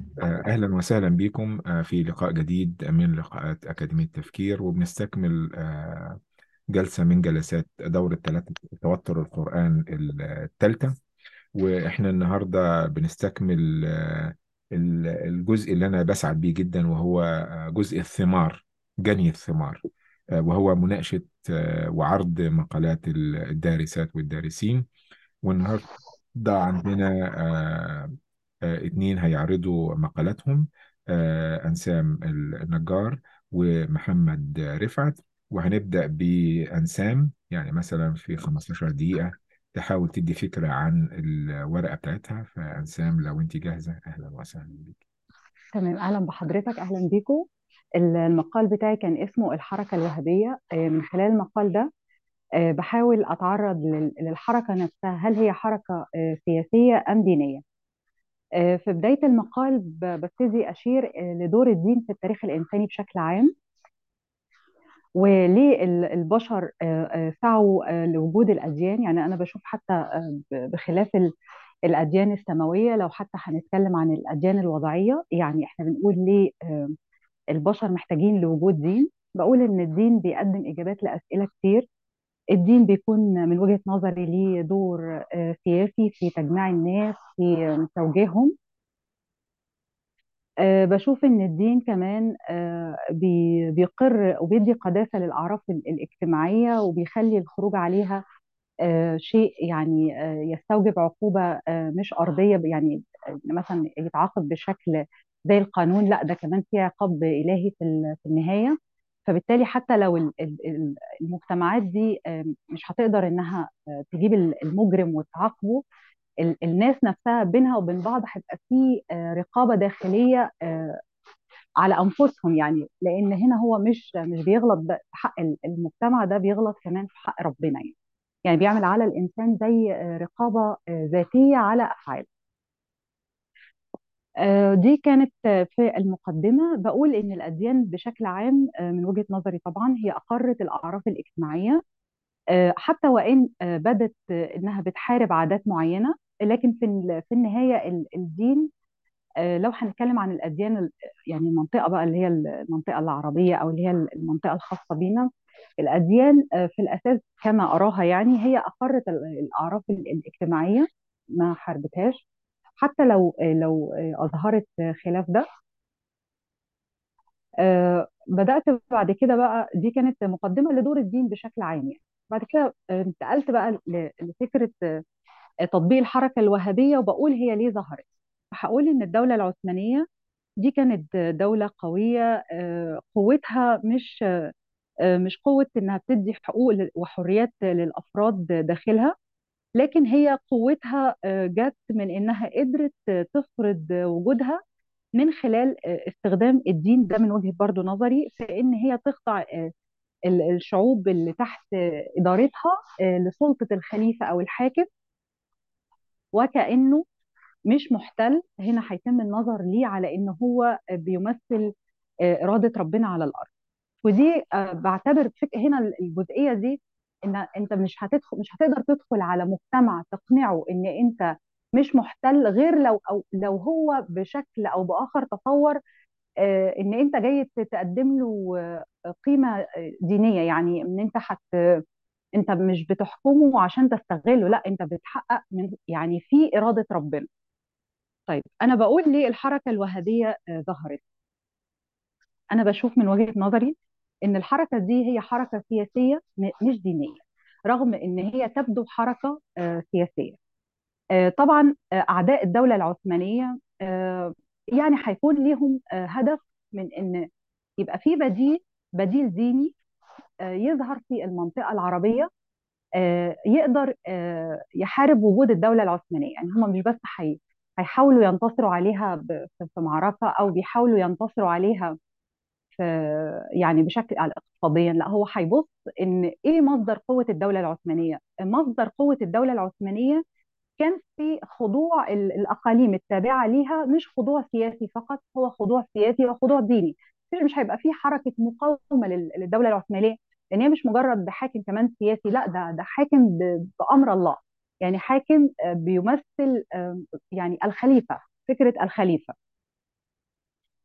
آه، أهلا وسهلا بكم آه، في لقاء جديد من لقاءات أكاديمية التفكير وبنستكمل آه، جلسة من جلسات دورة تلات- توتر القرآن الثالثة وإحنا النهاردة بنستكمل آه، ال- الجزء اللي أنا بسعد بيه جدا وهو آه، جزء الثمار جني الثمار آه، وهو مناقشة آه، وعرض مقالات الدارسات والدارسين والنهاردة عندنا آه، آه، اتنين هيعرضوا مقالاتهم آه، أنسام النجار ومحمد رفعت وهنبدأ بأنسام يعني مثلا في 15 دقيقة تحاول تدي فكرة عن الورقة بتاعتها فأنسام لو أنت جاهزة أهلا وسهلا بك تمام اهلا بحضرتك اهلا بيكم المقال بتاعي كان اسمه الحركه الوهابيه آه، من خلال المقال ده آه، بحاول اتعرض لل- للحركه نفسها هل هي حركه آه، سياسيه ام دينيه آه، في بدايه المقال ب- ببتدي اشير آه، لدور الدين في التاريخ الانساني بشكل عام وليه ال- البشر آه، آه، سعوا آه، لوجود الاديان يعني انا بشوف حتى آه، ب- بخلاف ال- الاديان السماويه لو حتى هنتكلم عن الاديان الوضعيه يعني احنا بنقول ليه آه، البشر محتاجين لوجود دين بقول ان الدين بيقدم اجابات لاسئله كتير الدين بيكون من وجهه نظري ليه دور آه، سياسي في تجميع الناس في آه، توجيههم آه، بشوف ان الدين كمان آه، بي- بيقر وبيدي قداسه للاعراف ال- الاجتماعيه وبيخلي الخروج عليها آه، شيء يعني آه، يستوجب عقوبه آه، مش ارضيه يعني آه، مثلا يتعاقب بشكل زي القانون لا ده كمان في عقاب الهي في ال- في النهايه فبالتالي حتى لو ال- ال- ال- المجتمعات دي آه، مش هتقدر انها آه، تجيب ال- المجرم وتعاقبه ال- الناس نفسها بينها وبين بعض هيبقى في آه، رقابه داخليه آه، على انفسهم يعني لان هنا هو مش مش بيغلط ب- في حق ال- المجتمع ده بيغلط كمان في حق ربنا يعني يعني بيعمل على الانسان زي آه، رقابه آه، ذاتيه على افعاله آه، دي كانت آه، في المقدمه بقول ان الاديان بشكل عام آه، من وجهه نظري طبعا هي اقرت الاعراف الاجتماعيه آه، حتى وان آه، بدت آه، انها بتحارب عادات معينه لكن في ال- في النهايه ال- الدين آه، لو هنتكلم عن الاديان ال- يعني المنطقه بقى اللي هي المنطقه العربيه او اللي هي المنطقه الخاصه بينا الاديان آه، في الاساس كما اراها يعني هي اقرت ال- الاعراف ال- الاجتماعيه ما حاربتهاش حتى لو آه، لو آه، اظهرت خلاف ده آه، بدات بعد كده بقى دي كانت مقدمه لدور الدين بشكل عام يعني بعد كده آه، انتقلت بقى ل- لفكره آه، تطبيق الحركه الوهابيه وبقول هي ليه ظهرت هقول ان الدوله العثمانيه دي كانت دولة قوية آه، قوتها مش آه، مش قوة إنها بتدي حقوق ل- وحريات للأفراد داخلها لكن هي قوتها آه، جت من إنها قدرت تفرض وجودها من خلال آه، استخدام الدين ده من وجهة برضو نظري في إن هي تخضع آه، ال- الشعوب اللي تحت آه، إدارتها آه، لسلطة الخليفة أو الحاكم وكأنه مش محتل هنا هيتم النظر ليه على إن هو بيمثل آه، إرادة ربنا على الأرض ودي آه، بعتبر فك... هنا الجزئيه دي ان انت مش هتدخل مش هتقدر تدخل على مجتمع تقنعه ان انت مش محتل غير لو او لو هو بشكل او باخر تصور آه، ان انت جاي تقدم له آه، قيمه آه، دينيه يعني ان انت حت انت مش بتحكمه عشان تستغله لا انت بتحقق من يعني في اراده ربنا طيب انا بقول ليه الحركه الوهابيه آه، ظهرت انا بشوف من وجهة نظري ان الحركة دي هي حركة سياسية م- مش دينية رغم ان هي تبدو حركة آه، سياسية آه، طبعا آه، اعداء الدولة العثمانية آه، يعني هيكون ليهم آه، هدف من ان يبقى في بديل بديل ديني آه، يظهر في المنطقة العربية آه، يقدر آه، يحارب وجود الدولة العثمانية يعني هم مش بس حي هيحاولوا ينتصروا عليها ب- في في معركة او بيحاولوا ينتصروا عليها في يعني بشكل اقتصاديا لا هو هيبص ان ايه مصدر قوه الدوله العثمانيه مصدر قوه الدوله العثمانيه كان في خضوع ال- الاقاليم التابعه ليها مش خضوع سياسي فقط هو خضوع سياسي وخضوع ديني مش مش هيبقى في حركه مقاومه لل- للدوله العثمانيه لان هي مش مجرد حاكم كمان سياسي لا ده ده حاكم ب- بامر الله يعني حاكم آه، بيمثل آه، يعني الخليفه فكره الخليفه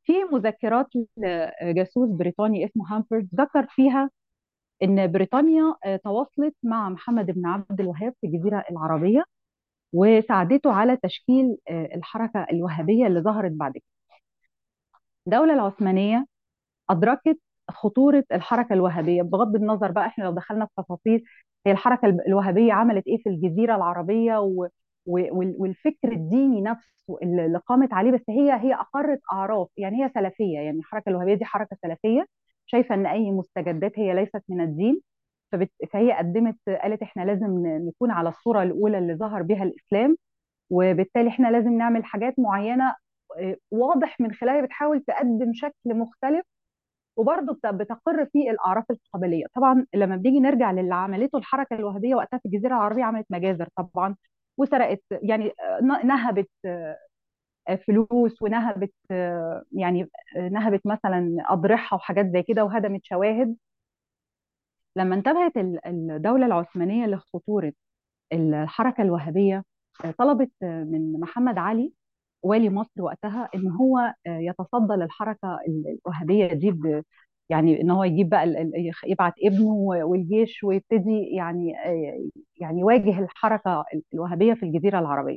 في مذكرات لجاسوس بريطاني اسمه هامفورد ذكر فيها ان بريطانيا آه، تواصلت مع محمد بن عبد الوهاب في الجزيره العربيه وساعدته على تشكيل آه، الحركه الوهابيه اللي ظهرت بعد كده. الدوله العثمانيه ادركت خطوره الحركه الوهابيه بغض النظر بقى احنا لو دخلنا في تفاصيل هي الحركه الوهابيه عملت ايه في الجزيره العربيه و و- وال- والفكر الديني نفسه اللي اللي قامت عليه بس هي هي اقرت اعراف يعني هي سلفيه يعني الحركه الوهابيه دي حركه سلفيه شايفه ان اي مستجدات هي ليست من الدين فبت... فهي قدمت قالت احنا لازم ن- نكون على الصوره الاولى اللي ظهر بها الاسلام وبالتالي احنا لازم نعمل حاجات معينه آه، واضح من خلالها بتحاول تقدم شكل مختلف وبرضه بت- بتقر في الاعراف القبليه طبعا لما بنيجي نرجع للي عملته الحركه الوهابيه وقتها في الجزيره العربيه عملت مجازر طبعا وسرقت يعني آه، ن- نهبت آه، فلوس ونهبت آه، يعني آه، نهبت مثلا اضرحه وحاجات زي كده وهدمت شواهد لما انتبهت ال- الدوله العثمانيه لخطوره الحركه الوهابيه آه، طلبت آه، من محمد علي والي مصر وقتها ان هو آه، يتصدى للحركه الوهابيه دي ب- يعني ان هو يجيب بقى ال- ال- يخ- يبعت ابنه والجيش ويبتدي يعني آه، يعني يواجه الحركه الوهابيه في الجزيره العربيه.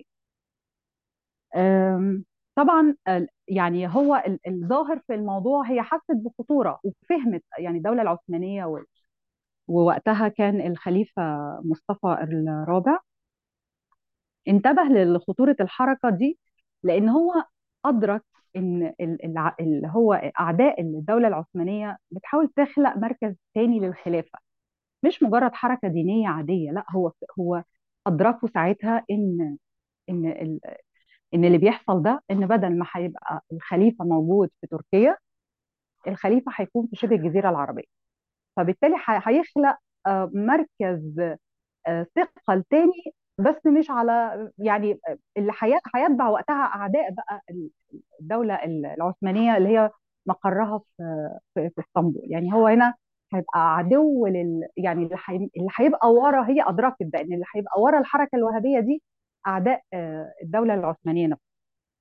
آم، طبعا ال- يعني هو ال- الظاهر في الموضوع هي حست بخطوره وفهمت يعني الدوله العثمانيه و- ووقتها كان الخليفه مصطفى الرابع انتبه لخطورة الحركة دي لأن هو أدرك إن ال- الع- اللي هو أعداء الدولة العثمانية بتحاول تخلق مركز تاني للخلافة مش مجرد حركة دينية عادية لا هو هو أدركوا ساعتها إن إن ال- إن اللي بيحصل ده إن بدل ما هيبقى الخليفة موجود في تركيا الخليفة هيكون في شبه الجزيرة العربية فبالتالي ه- هيخلق آه، مركز آه، ثقل تاني بس مش على يعني اللي حي- هيتبع وقتها اعداء بقى الدوله العثمانيه اللي هي مقرها في في, في اسطنبول يعني هو هنا هيبقى عدو لل يعني اللي حي... اللي هيبقى ورا هي ادركت ده ان اللي هيبقى ورا الحركه الوهابيه دي اعداء آه، الدوله العثمانيه نفسها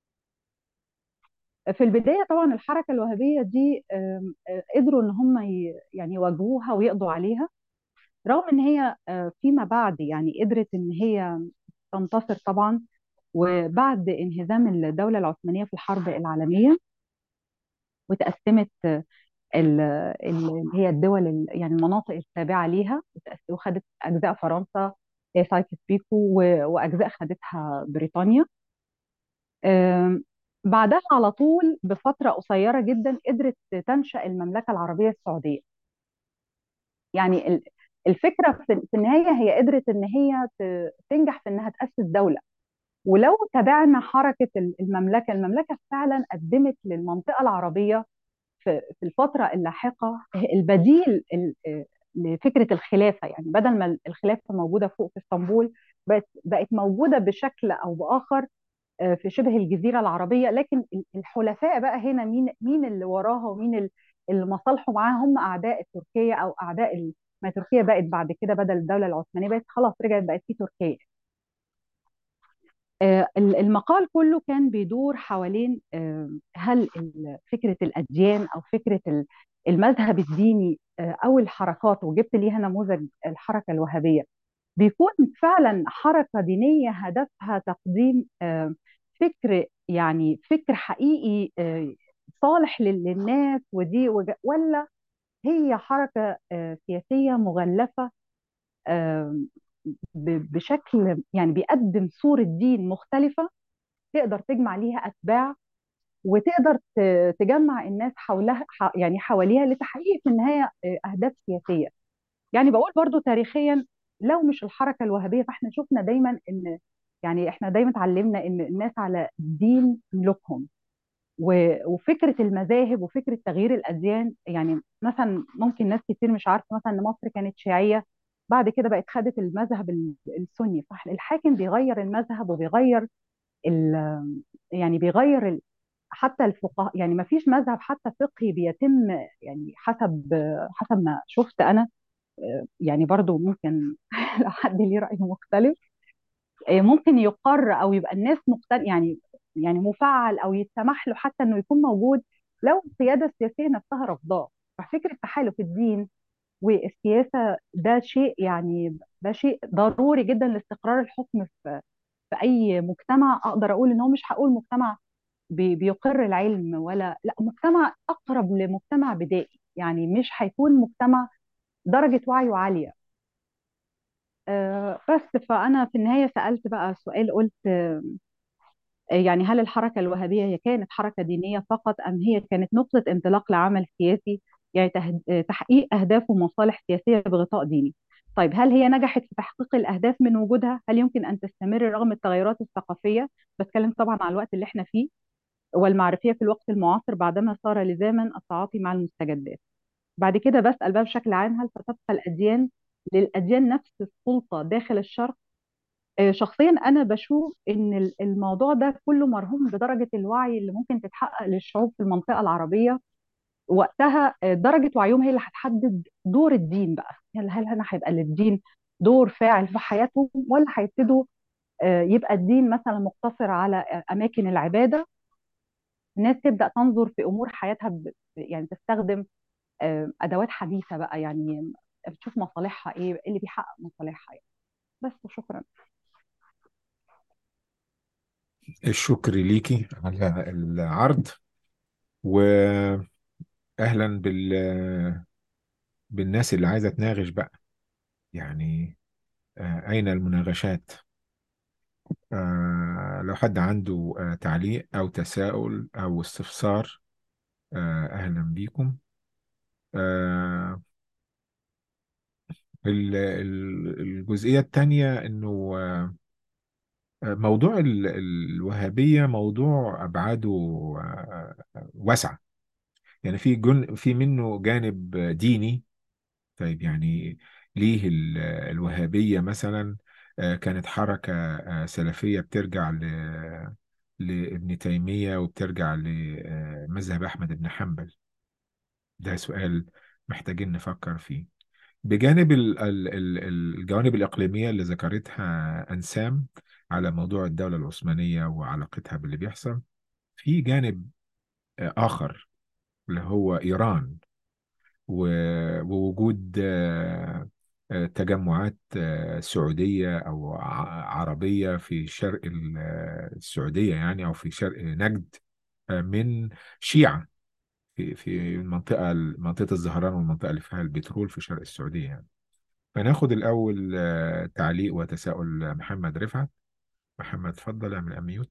في البدايه طبعا الحركه الوهابيه دي آم، آه، قدروا ان هم ي... يعني يواجهوها ويقضوا عليها رغم ان هي آه، فيما بعد يعني قدرت ان هي تنتصر طبعا وبعد انهزام الدولة العثمانية في الحرب العالمية وتقسمت ال- ال- اللي هي الدول ال- يعني المناطق التابعة ليها وتأس- وخدت أجزاء فرنسا هي سايكس بيكو و- وأجزاء خدتها بريطانيا أم، بعدها على طول بفترة قصيرة جدا قدرت تنشأ المملكة العربية السعودية يعني ال- الفكرة في في النهاية هي قدرت إن هي ت- تنجح في إنها تأسس دولة ولو تابعنا حركة المملكة المملكة فعلا قدمت للمنطقة العربية في في الفترة اللاحقة البديل ال- لفكرة الخلافة يعني بدل ما الخلافة موجودة فوق في اسطنبول بقت بقت موجودة بشكل أو بآخر آه، في شبه الجزيرة العربية لكن الحلفاء بقى هنا مين مين اللي وراها ومين ال- اللي مصالحه معاها هم أعداء تركيا أو أعداء ال- ما تركيا بقت بعد كده بدل الدولة العثمانية بقت خلاص رجعت بقت في تركيا آه، المقال كله كان بيدور حوالين آه، هل ال- فكرة الأديان أو فكرة ال- المذهب الديني آه، أو الحركات وجبت ليها نموذج الحركة الوهابية بيكون فعلا حركة دينية هدفها تقديم آه، فكر يعني فكر حقيقي آه، صالح لل- للناس ودي وج- ولا هي حركة آه، سياسية مغلفة آه، ب- بشكل يعني بيقدم صورة دين مختلفة تقدر تجمع ليها اتباع وتقدر ت- تجمع الناس حولها ح- يعني حواليها لتحقيق في النهايه آه، اهداف سياسيه يعني بقول برضو تاريخيا لو مش الحركه الوهابيه فاحنا شفنا دايما ان يعني احنا دايما اتعلمنا ان الناس على دين ملوكهم و- وفكره المذاهب وفكره تغيير الاديان يعني مثلا ممكن ناس كتير مش عارفه مثلا ان مصر كانت شيعيه بعد كده بقت خدت المذهب ال- السني فالحاكم بيغير المذهب وبيغير ال- يعني بيغير ال- حتى الفقهاء يعني ما فيش مذهب حتى فقهي بيتم يعني حسب حسب ما شفت انا يعني برضو ممكن لو حد ليه رأي مختلف ممكن يقر او يبقى الناس مختلف يعني يعني مفعل او يتسمح له حتى انه يكون موجود لو القياده السياسيه نفسها رفضاه ففكره تحالف الدين والسياسه ده شيء يعني ده شيء ضروري جدا لاستقرار الحكم في في اي مجتمع اقدر اقول ان هو مش هقول مجتمع بي- بيقر العلم ولا لا مجتمع اقرب لمجتمع بدائي يعني مش هيكون مجتمع درجه وعيه عاليه آه، بس فانا في النهايه سالت بقى سؤال قلت آه، يعني هل الحركه الوهابيه هي كانت حركه دينيه فقط ام هي كانت نقطه انطلاق لعمل سياسي يعني تهد- آه، تحقيق اهداف ومصالح سياسيه بغطاء ديني طيب هل هي نجحت في تحقيق الاهداف من وجودها هل يمكن ان تستمر رغم التغيرات الثقافيه بتكلم طبعا على الوقت اللي احنا فيه والمعرفيه في الوقت المعاصر بعدما صار لزاما التعاطي مع المستجدات بعد كده بسأل بقى بشكل عام هل ستبقى الأديان للأديان نفس السلطة داخل الشرق آه، شخصيا أنا بشوف إن ال- الموضوع ده كله مرهون بدرجة الوعي اللي ممكن تتحقق للشعوب في المنطقة العربية وقتها آه، درجة وعيهم هي اللي هتحدد دور الدين بقى هل هل هنا هيبقى للدين دور فاعل في حياتهم ولا هيبتدوا آه، يبقى الدين مثلا مقتصر على آه، أماكن العبادة الناس تبدأ تنظر في أمور حياتها ب- يعني تستخدم آه، ادوات حديثه بقى يعني بتشوف مصالحها ايه إيه اللي بيحقق مصالحها يعني بس وشكرا الشكر ليكي على العرض وأهلا بال بالناس اللي عايزة تناقش بقى يعني آه، أين المناقشات آه، لو حد عنده آه، تعليق أو تساؤل أو استفسار آه، أهلا بيكم آه، ال- ال- الجزئية التانية إنه آه، موضوع ال- الوهابية موضوع أبعاده آه، واسعة يعني في جن في منه جانب ديني طيب يعني ليه ال- الوهابية مثلا آه، كانت حركة آه، سلفية بترجع ل لابن تيمية وبترجع لمذهب أحمد بن حنبل ده سؤال محتاجين نفكر فيه بجانب ال- ال- ال- الجوانب الإقليمية اللي ذكرتها أنسام على موضوع الدولة العثمانية وعلاقتها باللي بيحصل في جانب آه، آخر اللي هو إيران و- ووجود آه، آه، تجمعات آه، سعودية أو ع- عربية في شرق ال- آه، السعودية يعني أو في شرق نجد آه، من شيعة في في المنطقة منطقة الزهران والمنطقة اللي فيها البترول في شرق السعودية يعني فناخد الأول آه، تعليق وتساؤل محمد رفعت محمد اتفضل اعمل أميوت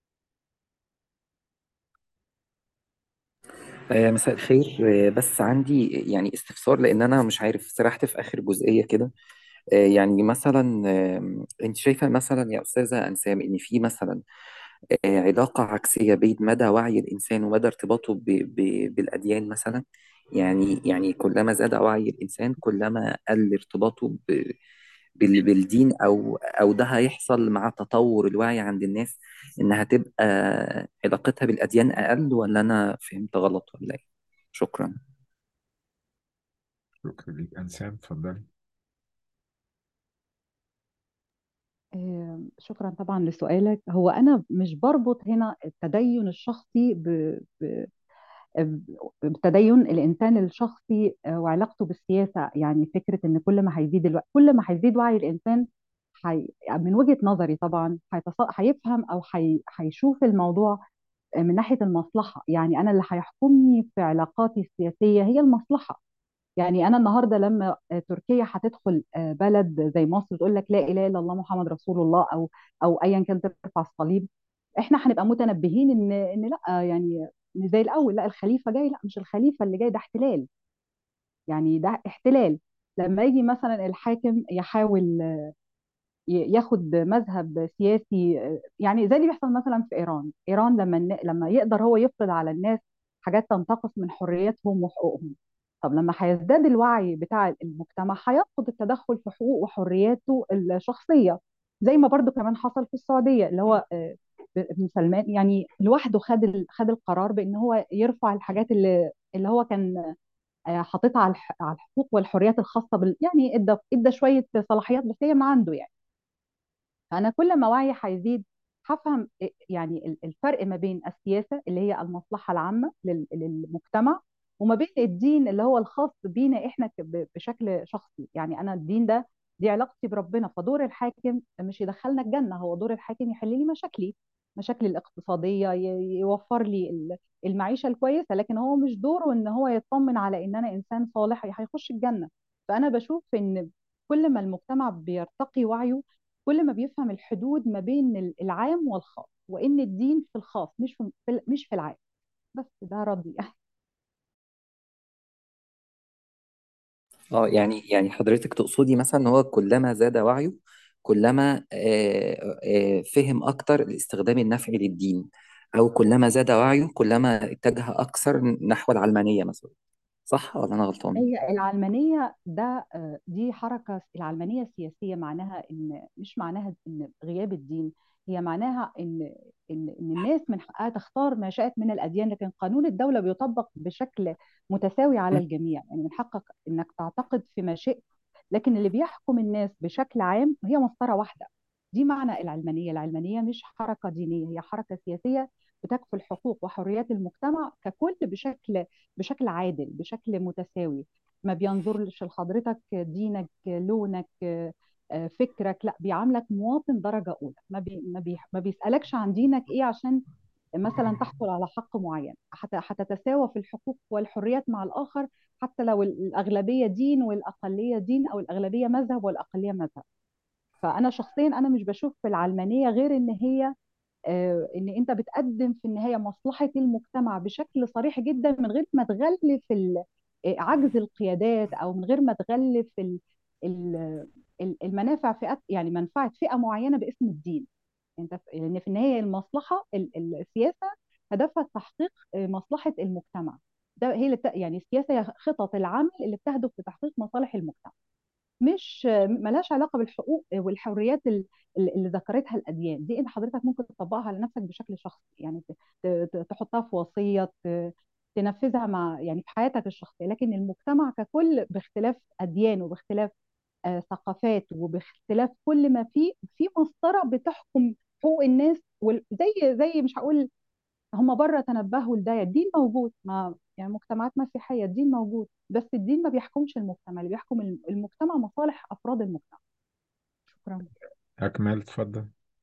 آه، مساء الخير آه، بس عندي يعني استفسار لان انا مش عارف سرحت في اخر جزئيه كده آه، يعني مثلا آم، انت شايفه مثلا يا استاذه انسام ان في مثلا آه، علاقه عكسيه بين مدى وعي الانسان ومدى ارتباطه ب- ب- بالاديان مثلا يعني يعني كلما زاد وعي الانسان كلما قل ارتباطه ب- بال- بالدين او او ده هيحصل مع تطور الوعي عند الناس انها تبقى علاقتها بالاديان اقل ولا انا فهمت غلط ولا ايه شكرا شكرا ليك أنسام اتفضلي آه، شكرا طبعا لسؤالك هو انا مش بربط هنا التدين الشخصي ب... ب... بتدين الانسان الشخصي آه، وعلاقته بالسياسه يعني فكره ان كل ما هيزيد الوقت كل ما هيزيد وعي الانسان حي... من وجهه نظري طبعا هيتص... هيفهم او حي... هيشوف الموضوع من ناحيه المصلحه يعني انا اللي هيحكمني في علاقاتي السياسيه هي المصلحه يعني انا النهارده لما تركيا هتدخل بلد زي مصر تقول لك لا اله الا الله محمد رسول الله او او ايا كان ترفع الصليب احنا هنبقى متنبهين ان ان لا يعني إن زي الاول لا الخليفه جاي لا مش الخليفه اللي جاي ده احتلال يعني ده احتلال لما يجي مثلا الحاكم يحاول ي- ياخد مذهب سياسي يعني زي اللي بيحصل مثلا في ايران ايران لما الن- لما يقدر هو يفرض على الناس حاجات تنتقص من حرياتهم وحقوقهم طب لما هيزداد الوعي بتاع المجتمع هيرفض التدخل في حقوق وحرياته الشخصيه زي ما برضو كمان حصل في السعوديه اللي هو آه، ابن سلمان يعني لوحده خد ال- خد القرار بان هو يرفع الحاجات اللي اللي هو كان آه، حاططها على الح- على الحقوق والحريات الخاصه بال يعني ادى ادى شويه صلاحيات بس هي ما عنده يعني فانا كل ما وعي هيزيد هفهم إيه- يعني ال- الفرق ما بين السياسه اللي هي المصلحه العامه لل- للمجتمع وما بين الدين اللي هو الخاص بينا احنا ك- ب- بشكل شخصي يعني انا الدين ده دي علاقتي بربنا فدور الحاكم مش يدخلنا الجنه هو دور الحاكم يحل لي مشاكلي مشاكلي الاقتصاديه ي- يوفر لي ال- المعيشه الكويسه لكن هو مش دوره ان هو يطمن على ان انا انسان صالح هيخش الجنه فانا بشوف ان كل ما المجتمع بيرتقي وعيه كل ما بيفهم الحدود ما بين ال- العام والخاص وان الدين في الخاص مش في في- مش في العام بس ده ردي اه يعني يعني حضرتك تقصدي مثلا ان هو كلما زاد وعيه كلما آه، آه، فهم اكتر الاستخدام النفعي للدين او كلما زاد وعيه كلما اتجه اكثر نحو العلمانية مثلا صح ولا انا غلطان هي العلمانية ده آه، دي حركة العلمانية السياسية معناها إن مش معناها إن غياب الدين هي معناها إن إن إن الناس من حقها تختار ما شاءت من الأديان لكن قانون الدولة بيطبق بشكل متساوي على الجميع يعني من حقك إنك تعتقد فيما شئت لكن اللي بيحكم الناس بشكل عام هي مسطرة واحدة دي معنى العلمانية العلمانية مش حركة دينية هي حركة سياسية بتكفل حقوق وحريات المجتمع ككل بشكل بشكل عادل بشكل متساوي ما بينظرش لحضرتك دينك لونك آه، فكرك لا بيعاملك مواطن درجة أولى ما بي ما, بي ما بيسألكش عن دينك إيه عشان مثلا تحصل على حق معين حتى هتتساوى في الحقوق والحريات مع الآخر حتى لو الأغلبية دين والأقلية دين أو الأغلبية مذهب والأقلية مذهب فأنا شخصيا أنا مش بشوف في العلمانية غير إن هي آه، ان انت بتقدم في النهايه مصلحه المجتمع بشكل صريح جدا من غير ما تغلف ال- آه، عجز القيادات او من غير ما تغلف ال- ال- ال- المنافع فئات يعني منفعه فئه معينه باسم الدين انت ف- لان في النهايه المصلحه ال- ال- السياسه هدفها تحقيق آه، مصلحه المجتمع ده هي اللي بت- يعني السياسه هي خطط العمل اللي بتهدف لتحقيق مصالح المجتمع مش ملهاش علاقه بالحقوق والحريات ال- اللي ذكرتها الاديان دي انت حضرتك ممكن تطبقها على نفسك بشكل شخصي يعني ت- ت- تحطها في وصيه ت- تنفذها مع يعني في حياتك الشخصيه لكن المجتمع ككل باختلاف اديان وباختلاف آه، ثقافات وباختلاف كل ما فيه في مسطره بتحكم حقوق الناس وال- زي زي مش هقول هم بره تنبهوا لده الدين موجود ما يعني مجتمعات مسيحية الدين موجود بس الدين ما بيحكمش المجتمع اللي بيحكم الم- المجتمع مصالح أفراد المجتمع شكرا أكمل اتفضل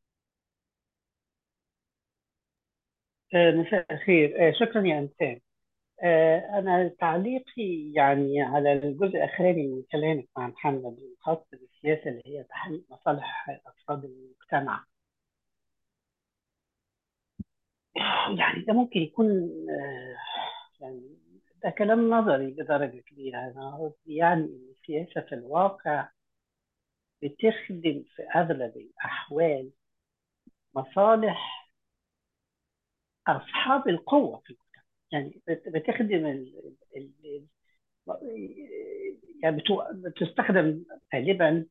آه، مساء الخير آه، شكرا يا أنسان آه، أنا تعليقي يعني على الجزء الأخراني من كلامك مع محمد الخاص بالسياسة اللي هي تحقيق مصالح أفراد المجتمع يعني ده ممكن يكون آه، يعني ده كلام نظري بدرجة كبيرة أنا قصدي يعني إن السياسة في الواقع بتخدم في أغلب الأحوال مصالح أصحاب القوة في المجتمع يعني بت- بتخدم ال... ال... ال... يعني بتو... بتستخدم غالبا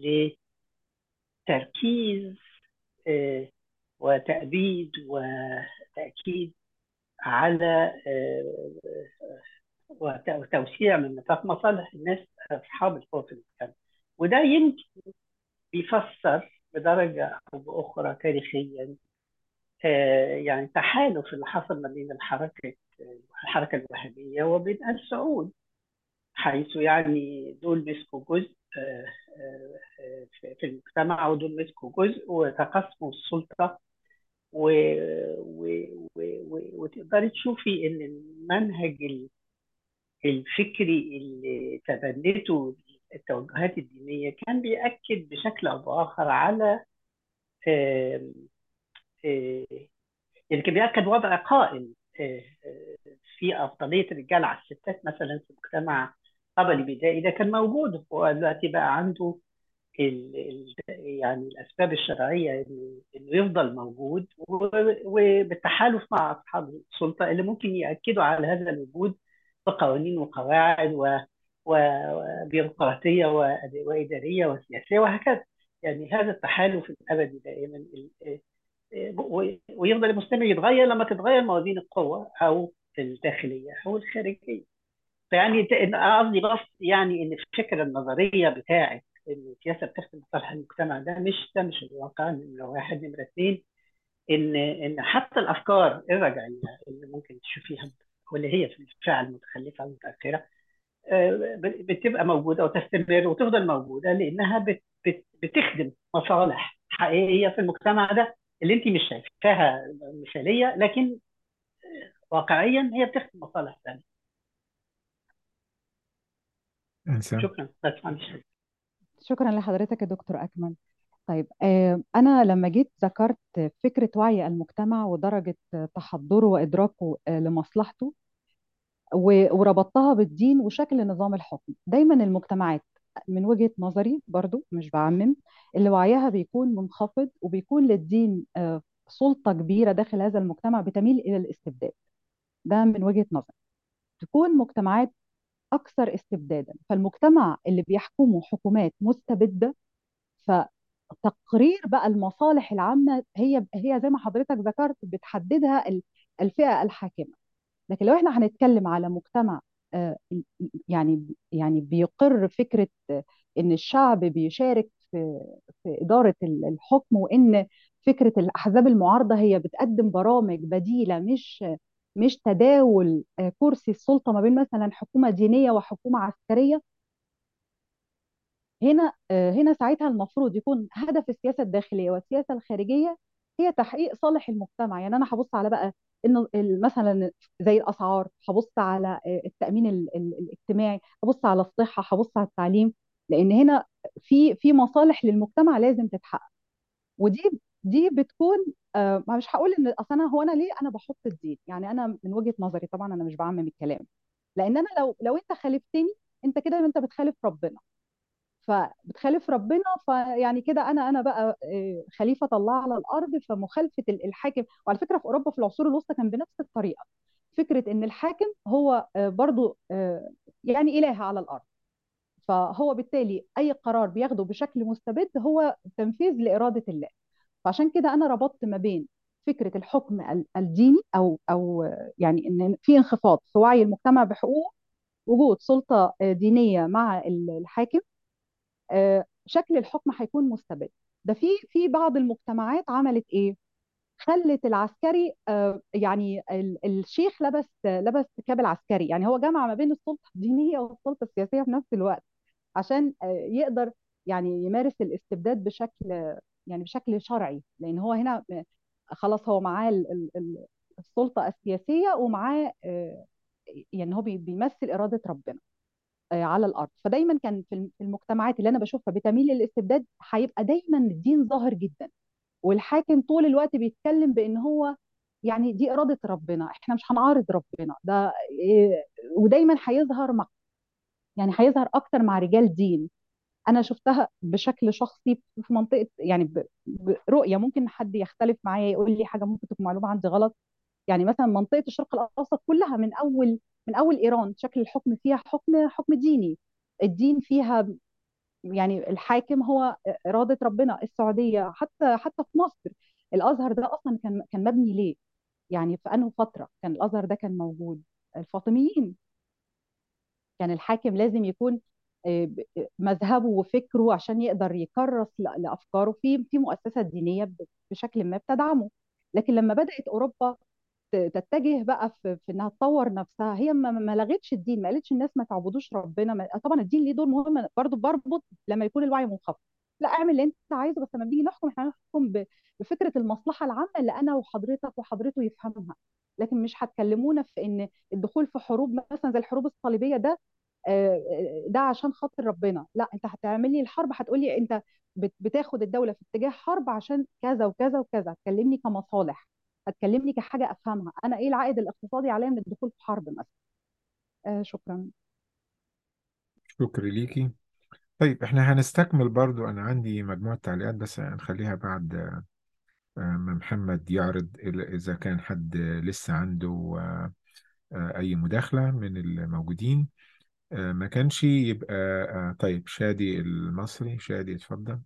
لتركيز آه، وتأبيد وتأكيد على آه، وت- وتوسيع من نطاق مصالح الناس أصحاب القوة في المجتمع وده يمكن بيفسر بدرجة أو بأخرى تاريخيا آه، يعني تحالف اللي حصل ما بين الحركة الحركة الوهابية وبين آل سعود حيث يعني دول مسكوا جزء آه، آه، آه، في في المجتمع ودول مسكوا جزء وتقاسموا السلطة و... و... و... و... وتقدري تشوفي إن المنهج ال- الفكري اللي تبنته التوجهات الدينية كان بيأكد بشكل أو بآخر على آم، آه، يعني كان بيأكد وضع قائم آه، آه، في أفضلية الرجال على الستات مثلا في مجتمع قبلي بدائي ده كان موجود هو دلوقتي بقى عنده ال ال يعني الأسباب الشرعية إنه إنه يفضل موجود و- وبالتحالف مع أصحاب السلطة اللي ممكن يأكدوا على هذا الوجود بقوانين وقواعد و- و- وبيروقراطية وأد- وإدارية وسياسية وهكذا يعني هذا التحالف الأبدي دائما ال- و- ويفضل المستمع يتغير لما تتغير موازين القوة أو الداخلية أو الخارجية فيعني ت- إن- قصدي بس يعني ان الفكره النظريه بتاعت ان السياسه بتخدم مصالح المجتمع ده مش ده مش الواقع نمره واحد نمره اثنين ان ان حتى الافكار الرجعيه اللي ممكن تشوفيها واللي هي في الفعل متخلفه او متاخره آه، بتبقى موجوده وتستمر وتفضل موجوده لانها بت بت بتخدم مصالح حقيقيه في المجتمع ده اللي انت مش شايفاها مثاليه لكن واقعيا هي بتخدم مصالح ثانيه إنسان شكرا بس معلش شكرا لحضرتك يا دكتور أكمل طيب آه، أنا لما جيت ذكرت فكرة وعي المجتمع ودرجة تحضره وإدراكه آه، لمصلحته و- وربطتها بالدين وشكل نظام الحكم دايما المجتمعات من وجهة نظري برضو مش بعمم اللي وعيها بيكون منخفض وبيكون للدين آه، سلطة كبيرة داخل هذا المجتمع بتميل إلى الاستبداد ده من وجهة نظري تكون مجتمعات أكثر استبدادا فالمجتمع اللي بيحكمه حكومات مستبدة فتقرير بقى المصالح العامة هي هي زي ما حضرتك ذكرت بتحددها ال- الفئة الحاكمة لكن لو احنا هنتكلم على مجتمع آه، يعني يعني بيقر فكرة آه، ان الشعب بيشارك في في إدارة ال- الحكم وان فكرة الأحزاب المعارضة هي بتقدم برامج بديلة مش مش تداول آه، كرسي السلطة ما بين مثلا حكومة دينية وحكومة عسكرية هنا آه، هنا ساعتها المفروض يكون هدف السياسه الداخليه والسياسه الخارجيه هي تحقيق صالح المجتمع يعني انا هبص على بقى انه ال- مثلا زي الاسعار هبص على آه، التامين ال- ال- الاجتماعي هبص على الصحه هبص على التعليم لان هنا في في مصالح للمجتمع لازم تتحقق ودي دي بتكون آه، ما مش هقول ان اصل انا هو انا ليه انا بحط الدين يعني انا من وجهه نظري طبعا انا مش بعمم الكلام لان انا لو لو انت خالفتني انت كده انت بتخالف ربنا فبتخالف ربنا فيعني كده انا انا بقى آه، خليفه الله على الارض فمخالفه ال- الحاكم وعلى فكره في اوروبا في العصور الوسطى كان بنفس الطريقه فكره ان الحاكم هو آه، برضو آه، يعني اله على الارض فهو بالتالي اي قرار بياخده بشكل مستبد هو تنفيذ لاراده الله فعشان كده انا ربطت ما بين فكره الحكم ال- الديني او او آه، يعني ان في انخفاض في وعي المجتمع بحقوقه وجود سلطه آه، دينيه مع ال- الحاكم آه، شكل الحكم هيكون مستبد ده في في بعض المجتمعات عملت ايه خلت العسكري آه، يعني ال- الشيخ لبس لبس كاب العسكري يعني هو جمع ما بين السلطه الدينيه والسلطه السياسيه في نفس الوقت عشان آه، يقدر يعني يمارس الاستبداد بشكل يعني بشكل شرعي لان هو هنا آه، خلاص هو معاه ال- ال- ال- السلطه السياسيه ومعاه آه، يعني هو بي- بيمثل اراده ربنا آه، على الارض فدايما كان في الم- في المجتمعات اللي انا بشوفها بتميل للاستبداد هيبقى دايما الدين ظاهر جدا والحاكم طول الوقت بيتكلم بان هو يعني دي اراده ربنا احنا مش هنعارض ربنا ده إيه، ودايما هيظهر مع يعني هيظهر اكتر مع رجال دين انا شفتها بشكل شخصي في منطقه يعني ب- برؤيه ممكن حد يختلف معايا يقول لي حاجه ممكن تكون معلومه عندي غلط يعني مثلا منطقه الشرق الاوسط كلها من اول من اول ايران شكل الحكم فيها حكم حكم ديني الدين فيها يعني الحاكم هو إرادة ربنا السعودية حتى حتى في مصر الأزهر ده أصلا كان كان مبني ليه؟ يعني في أنه فترة كان الأزهر ده كان موجود الفاطميين كان الحاكم لازم يكون آه، ب- مذهبه وفكره عشان يقدر يكرس ل- لأفكاره في في مؤسسة دينية ب- بشكل ما بتدعمه لكن لما بدأت أوروبا ت- تتجه بقى في, في انها تطور نفسها هي ما, ما لغتش الدين ما قالتش الناس ما تعبدوش ربنا ما طبعا الدين ليه دور مهم برضو بربط لما يكون الوعي منخفض لا اعمل اللي انت عايزه بس لما بنيجي نحكم احنا هنحكم ب- بفكره المصلحه العامه اللي انا وحضرتك وحضرته يفهمها لكن مش هتكلمونا في ان الدخول في حروب مثلا زي الحروب الصليبيه ده آه، آه، ده عشان خاطر ربنا لا انت هتعمل لي الحرب هتقول لي انت بت- بتاخد الدوله في اتجاه حرب عشان كذا وكذا وكذا هتكلمني كمصالح هتكلمني كحاجه افهمها انا ايه العائد الاقتصادي عليا من الدخول في حرب مثلا آه شكرا شكر ليكي طيب احنا هنستكمل برضو انا عندي مجموعة تعليقات بس هنخليها بعد آه، ما محمد يعرض إلا اذا كان حد لسه عنده آه، آه، اي مداخلة من الموجودين آه، ما كانش يبقى آه، طيب شادي المصري شادي اتفضل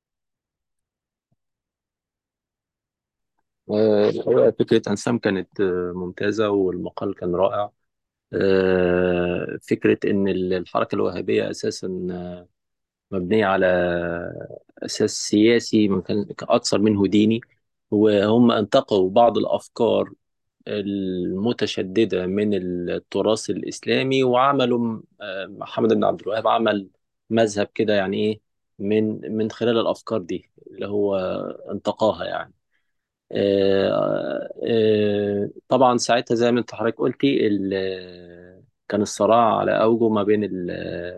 آه، الحقيقة فكرة أنسام كانت آه، ممتازة والمقال كان رائع آه، فكرة إن الحركة الوهابية أساسا آه، مبنية على أساس سياسي ممكن أكثر منه ديني وهم انتقوا بعض الأفكار المتشددة من التراث الإسلامي وعملوا م- آه، محمد بن عبد الوهاب عمل مذهب كده يعني إيه من من خلال الأفكار دي اللي هو انتقاها يعني آه، آه، طبعا ساعتها زي ما انت حضرتك قلتي ال- كان الصراع على أوجه ما بين ال-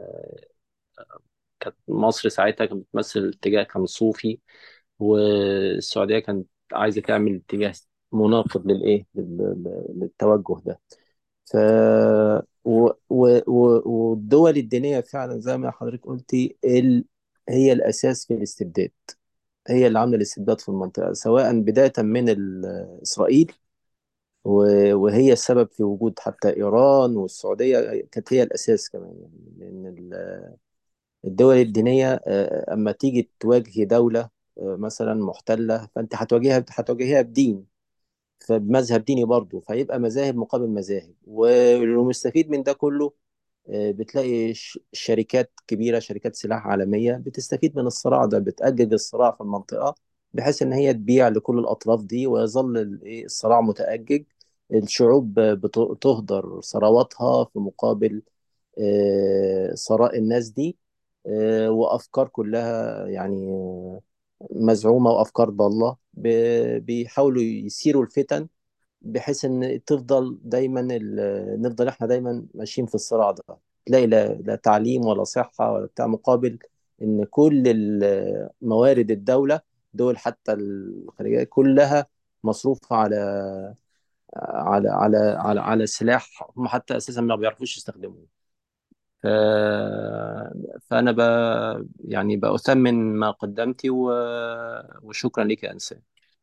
كانت مصر ساعتها كانت بتمثل اتجاه كان صوفي والسعودية كانت عايزة تعمل اتجاه مناقض للإيه لل- للتوجه ده ف و... و... و... والدول الدينية فعلا زي ما حضرتك قلتي ال... هي الأساس في الاستبداد هي اللي عاملة الاستبداد في المنطقة سواء بداية من ال- إسرائيل و- وهي السبب في وجود حتى إيران والسعودية كانت هي الأساس كمان يعني لأن ال- الدول الدينية آه، أما تيجي تواجهي دولة آه، مثلا محتلة فأنت هتواجهها هتواجهها بدين فبمذهب ديني برضه فيبقى مذاهب مقابل مذاهب والمستفيد من ده كله آه، بتلاقي ش- شركات كبيرة شركات سلاح عالمية بتستفيد من الصراع ده بتأجج الصراع في المنطقة بحيث إن هي تبيع لكل الأطراف دي ويظل ال- إيه الصراع متأجج الشعوب بت- تهدر ثرواتها في مقابل آه، ثراء الناس دي آه، وأفكار كلها يعني آه، مزعومة وأفكار ضالة ب- بيحاولوا يثيروا الفتن بحيث ان تفضل دايما ال- نفضل احنا دايما ماشيين في الصراع ده تلاقي لا, لا تعليم ولا صحة ولا بتاع مقابل ان كل ال- موارد الدولة دول حتى الخارجية كلها مصروفة على على على على على سلاح هم حتى اساسا ما بيعرفوش يستخدموه ف... فانا ب... يعني بأثمن ما قدمتي و... وشكرا لك يا انسان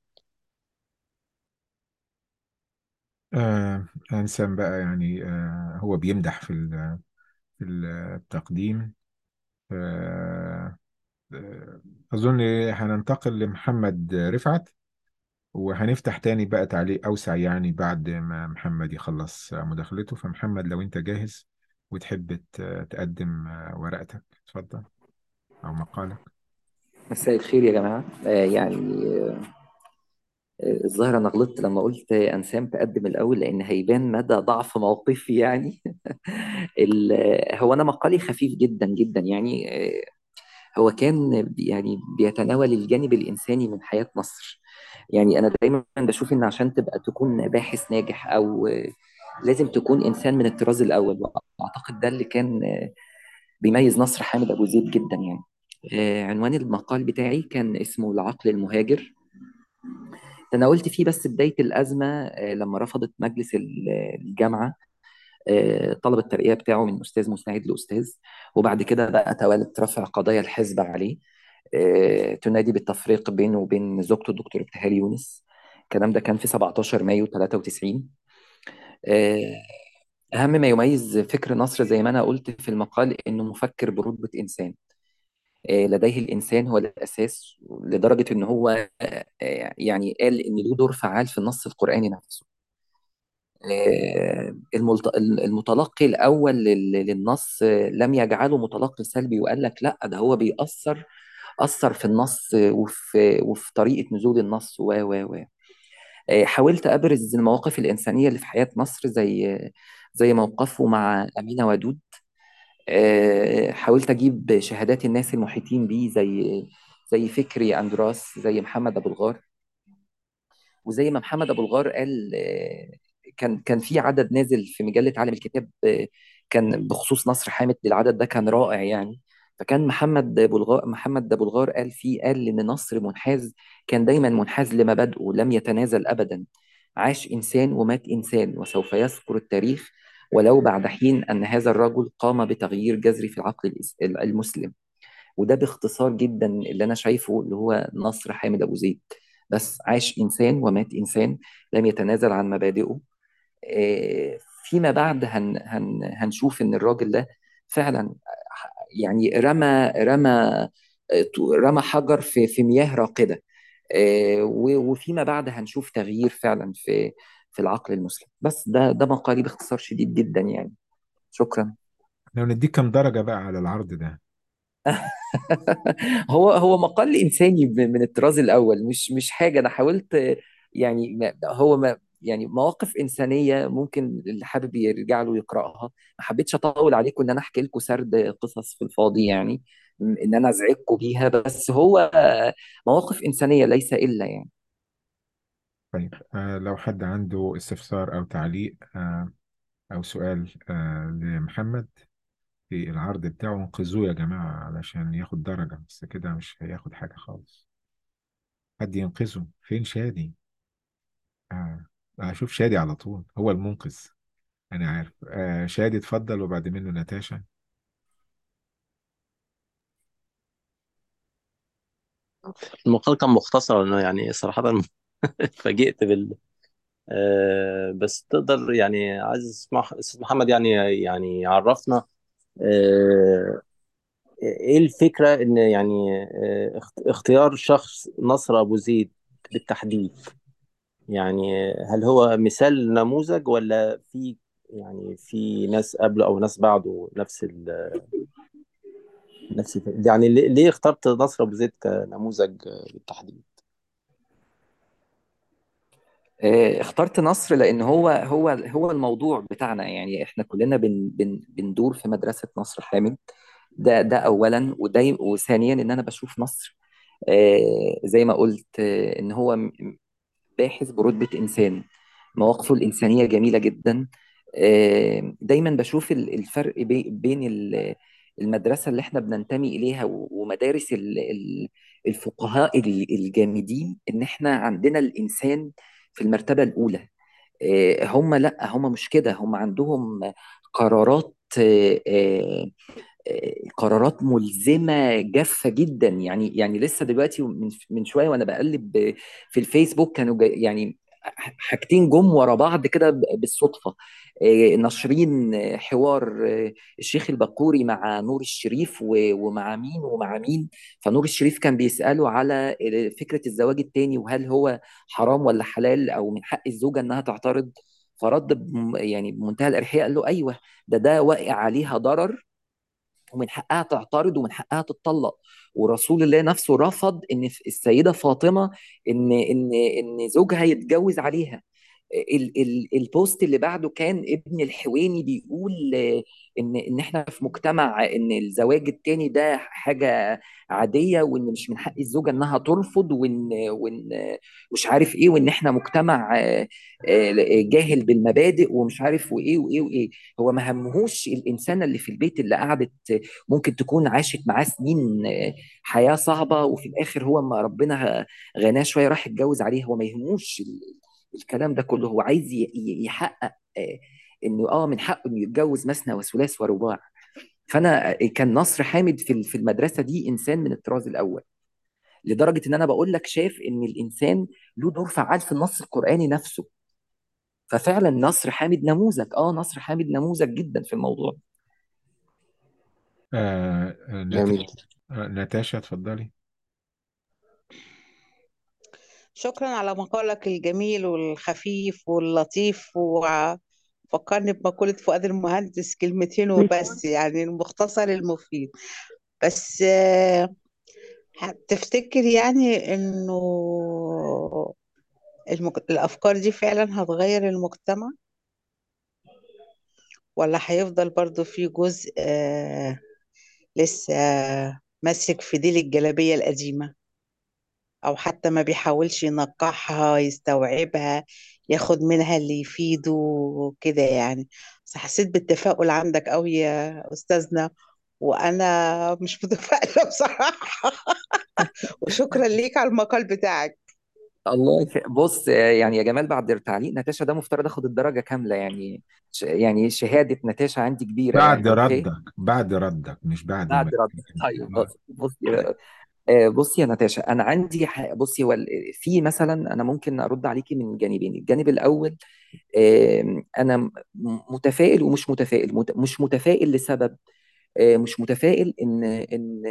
آه إنسان بقى يعني آه هو بيمدح في ال- في التقديم آه آه، أظن هننتقل لمحمد رفعت وهنفتح تاني بقى تعليق أوسع يعني بعد ما محمد يخلص مداخلته فمحمد لو أنت جاهز وتحب ت- تقدم ورقتك اتفضل أو مقالك مساء الخير يا جماعة آه يعني آه، الظاهر أنا غلطت لما قلت أنسام تقدم الأول لأن هيبان مدى ضعف موقفي يعني ال- هو أنا مقالي خفيف جدا جدا يعني آه، هو كان يعني بيتناول الجانب الإنساني من حياة مصر يعني أنا دايما بشوف إن عشان تبقى تكون باحث ناجح أو آه، لازم تكون إنسان من الطراز الأول وأعتقد ده اللي كان آه، بيميز نصر حامد أبو زيد جدا يعني آه، عنوان المقال بتاعي كان اسمه العقل المهاجر تناولت فيه بس بداية الأزمة آه، لما رفضت مجلس ال- الجامعة آه، طلب الترقية بتاعه من أستاذ مساعد لأستاذ وبعد كده بقى توالت رفع قضايا الحزب عليه آه، تنادي بالتفريق بينه وبين زوجته الدكتور ابتهال يونس الكلام ده كان في 17 مايو 93 آه، أهم ما يميز فكر نصر زي ما أنا قلت في المقال إنه مفكر برتبة إنسان آه، لديه الإنسان هو الأساس لدرجة إن هو آه، آه، يعني قال إن له دور فعال في النص القرآني نفسه آه، الملت- المتلقي الأول لل- للنص آه، لم يجعله متلقي سلبي وقال لك لا ده هو بيأثر أثر في النص آه، وفي وفي طريقة نزول النص و و و آه، حاولت أبرز المواقف الإنسانية اللي في حياة مصر زي زي موقفه مع أمينة ودود آه، حاولت أجيب شهادات الناس المحيطين بيه زي زي فكري أندراس زي محمد أبو الغار وزي ما محمد ابو الغار قال آه، كان كان في عدد نازل في مجله عالم الكتاب آه، كان بخصوص نصر حامد العدد ده كان رائع يعني فكان محمد ابو الغار محمد ابو الغار قال فيه قال ان نصر منحاز كان دايما منحاز لمبادئه لم يتنازل ابدا عاش انسان ومات انسان وسوف يذكر التاريخ ولو بعد حين ان هذا الرجل قام بتغيير جذري في العقل الإس- المسلم وده باختصار جدا اللي انا شايفه اللي هو نصر حامد ابو زيد بس عاش انسان ومات انسان لم يتنازل عن مبادئه آه، فيما بعد هن هن هنشوف ان الراجل ده فعلا يعني رمى رمى رمى حجر في في مياه راقده آه، و- وفيما بعد هنشوف تغيير فعلا في في العقل المسلم بس ده ده مقالي باختصار شديد جدا يعني شكرا لو نديك كم درجة بقى على العرض ده هو هو مقال انساني ب- من الطراز الاول مش مش حاجه انا حاولت يعني ما- هو ما يعني مواقف انسانيه ممكن اللي حابب يرجع له يقراها ما حبيتش اطول عليكم ان انا احكي لكم سرد قصص في الفاضي يعني ان انا ازعجكم بيها بس هو مواقف انسانيه ليس الا يعني طيب آه لو حد عنده استفسار أو تعليق آه أو سؤال آه لمحمد في العرض بتاعه انقذوه يا جماعة علشان ياخد درجة بس كده مش هياخد حاجة خالص حد ينقذه فين شادي آه أشوف شادي على طول هو المنقذ أنا عارف آه شادي اتفضل وبعد منه نتاشا المقال كان مختصر انه يعني صراحة اتفاجئت بال آه بس تقدر يعني عايز اسمع استاذ محمد يعني يعني عرفنا آه ايه الفكرة ان يعني آه اخت- اختيار شخص نصر ابو زيد بالتحديد يعني هل هو مثال نموذج ولا في يعني في ناس قبله او ناس بعده نفس ال نفس ال يعني ليه ليه اخترت نصر ابو زيد كنموذج آه، بالتحديد؟ آه، اخترت نصر لان هو هو هو الموضوع بتاعنا يعني احنا كلنا بن بن بندور في مدرسه نصر حامد ده ده اولا ودايم وثانيا ان انا بشوف نصر آه، زي ما قلت آه، ان هو م- باحث برتبه انسان مواقفه الانسانيه جميله جدا آه، دايما بشوف ال- الفرق بي- بين ال- المدرسه اللي احنا بننتمي اليها و- ومدارس ال- ال- الفقهاء ال- الجامدين ان احنا عندنا الانسان في المرتبه الاولى آه، هم لا هم مش كده هم عندهم قرارات آه، آه، آه، قرارات ملزمة جافة جدا يعني يعني لسه دلوقتي من من شوية وانا بقلب في الفيسبوك كانوا جاي يعني حاجتين جم ورا بعض كده بالصدفة آه، ناشرين حوار آه، الشيخ البقوري مع نور الشريف و- ومع مين ومع مين فنور الشريف كان بيسأله على فكرة الزواج التاني وهل هو حرام ولا حلال او من حق الزوجة انها تعترض فرد بم- يعني بمنتهى الاريحيه قال له ايوه ده ده واقع عليها ضرر ومن حقها تعترض ومن حقها تتطلق ورسول الله نفسه رفض ان السيده فاطمه ان ان ان زوجها يتجوز عليها ال ال البوست اللي بعده كان ابن الحويني بيقول آه، ان ان احنا في مجتمع ان الزواج التاني ده حاجه عاديه وان مش من حق الزوجه انها ترفض وان وان مش عارف ايه وان احنا مجتمع آه، آه، جاهل بالمبادئ ومش عارف وايه وايه وايه هو ما همهوش الانسانه اللي في البيت اللي قعدت ممكن تكون عاشت معاه سنين آه، حياه صعبه وفي الاخر هو ما ربنا غناه شويه راح يتجوز عليها هو ما يهموش الكلام ده كله هو عايز ي- ي- يحقق آه، انه اه من حقه انه يتجوز مثنى وثلاث ورباع فانا كان نصر حامد في في المدرسه دي انسان من الطراز الاول لدرجه ان انا بقول لك شايف ان الانسان له دور فعال في النص القراني نفسه ففعلا نصر حامد نموذج اه نصر حامد نموذج جدا في الموضوع آه آه، جميل نتاشا آه نتاشا اتفضلي شكرا على مقالك الجميل والخفيف واللطيف وفكرني بمقولة فؤاد المهندس كلمتين وبس يعني المختصر المفيد بس آه، تفتكر يعني انه المك... الافكار دي فعلا هتغير المجتمع ولا هيفضل برضو في جزء آه، لسه ماسك في ديل الجلابية القديمة او حتى ما بيحاولش ينقحها يستوعبها ياخد منها اللي يفيده كده يعني بس حسيت بالتفاؤل عندك قوي يا استاذنا وانا مش متفائلة بصراحة وشكرا ليك على المقال بتاعك الله يخ... بص آه، يعني يا جمال بعد تعليق نتاشا ده مفترض اخد الدرجه كامله يعني ش... يعني شهاده نتاشا عندي كبيره بعد يعني اوكي ردك بعد ردك مش بعد بعد ما رد طيب بص بص آه، بصي يا نتاشا انا عندي ح... بصي هو ال- في مثلا انا ممكن ارد عليكي من جانبين الجانب الاول آم، انا م- متفائل ومش متفائل مت... مش متفائل لسبب آه، مش متفائل ان ان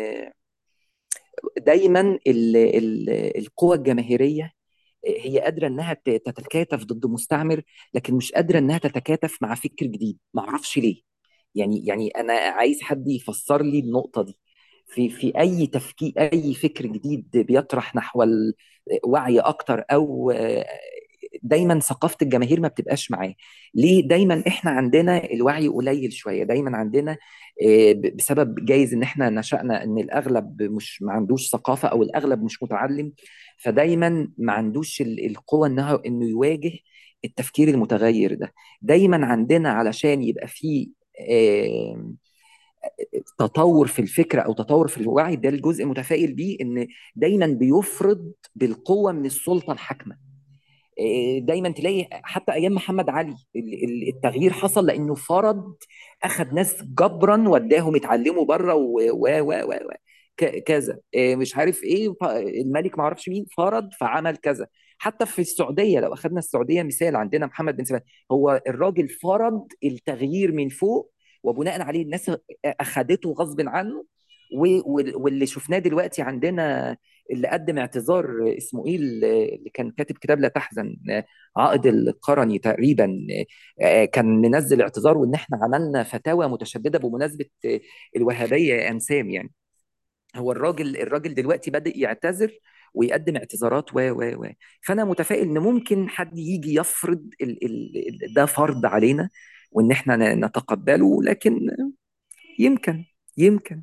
دايما ال... ال... القوى الجماهيريه هي قادره انها ت- تتكاتف ضد مستعمر لكن مش قادره انها تتكاتف مع فكر جديد ما اعرفش ليه يعني يعني انا عايز حد يفسر لي النقطه دي في في اي تفكير اي فكر جديد بيطرح نحو الوعي اكتر او آه، دايما ثقافه الجماهير ما بتبقاش معاه ليه دايما احنا عندنا الوعي قليل شويه دايما عندنا آه، ب- بسبب جايز ان احنا نشأنا ان الاغلب مش ما عندوش ثقافه او الاغلب مش متعلم فدايما ما عندوش ال- القوه انها انه يواجه التفكير المتغير ده دايما عندنا علشان يبقى فيه آه، تطور في الفكره او تطور في الوعي ده الجزء متفائل بيه ان دايما بيفرض بالقوه من السلطه الحاكمه إيه، دايما تلاقي حتى ايام محمد علي ال- ال- التغيير حصل لانه فرض اخذ ناس جبرا وداهم يتعلموا بره و و و و و- ك- كذا إيه، مش عارف ايه ف- الملك ما اعرفش مين فرض فعمل كذا حتى في السعوديه لو اخذنا السعوديه مثال عندنا محمد بن سلمان هو الراجل فرض التغيير من فوق وبناء عليه الناس اخذته غصب عنه و- وال- واللي شفناه دلوقتي عندنا اللي قدم اعتذار اسمه ايه اللي كان كاتب كتاب لا تحزن عائد القرني تقريبا آه، كان منزل اعتذار وان احنا عملنا فتاوى متشدده بمناسبه آه، الوهابيه يا انسام يعني هو الراجل الراجل دلوقتي بدأ يعتذر ويقدم اعتذارات و و و فانا متفائل ان ممكن حد يجي يفرض ال ال ال- ده فرض علينا وان احنا ن- نتقبله لكن يمكن يمكن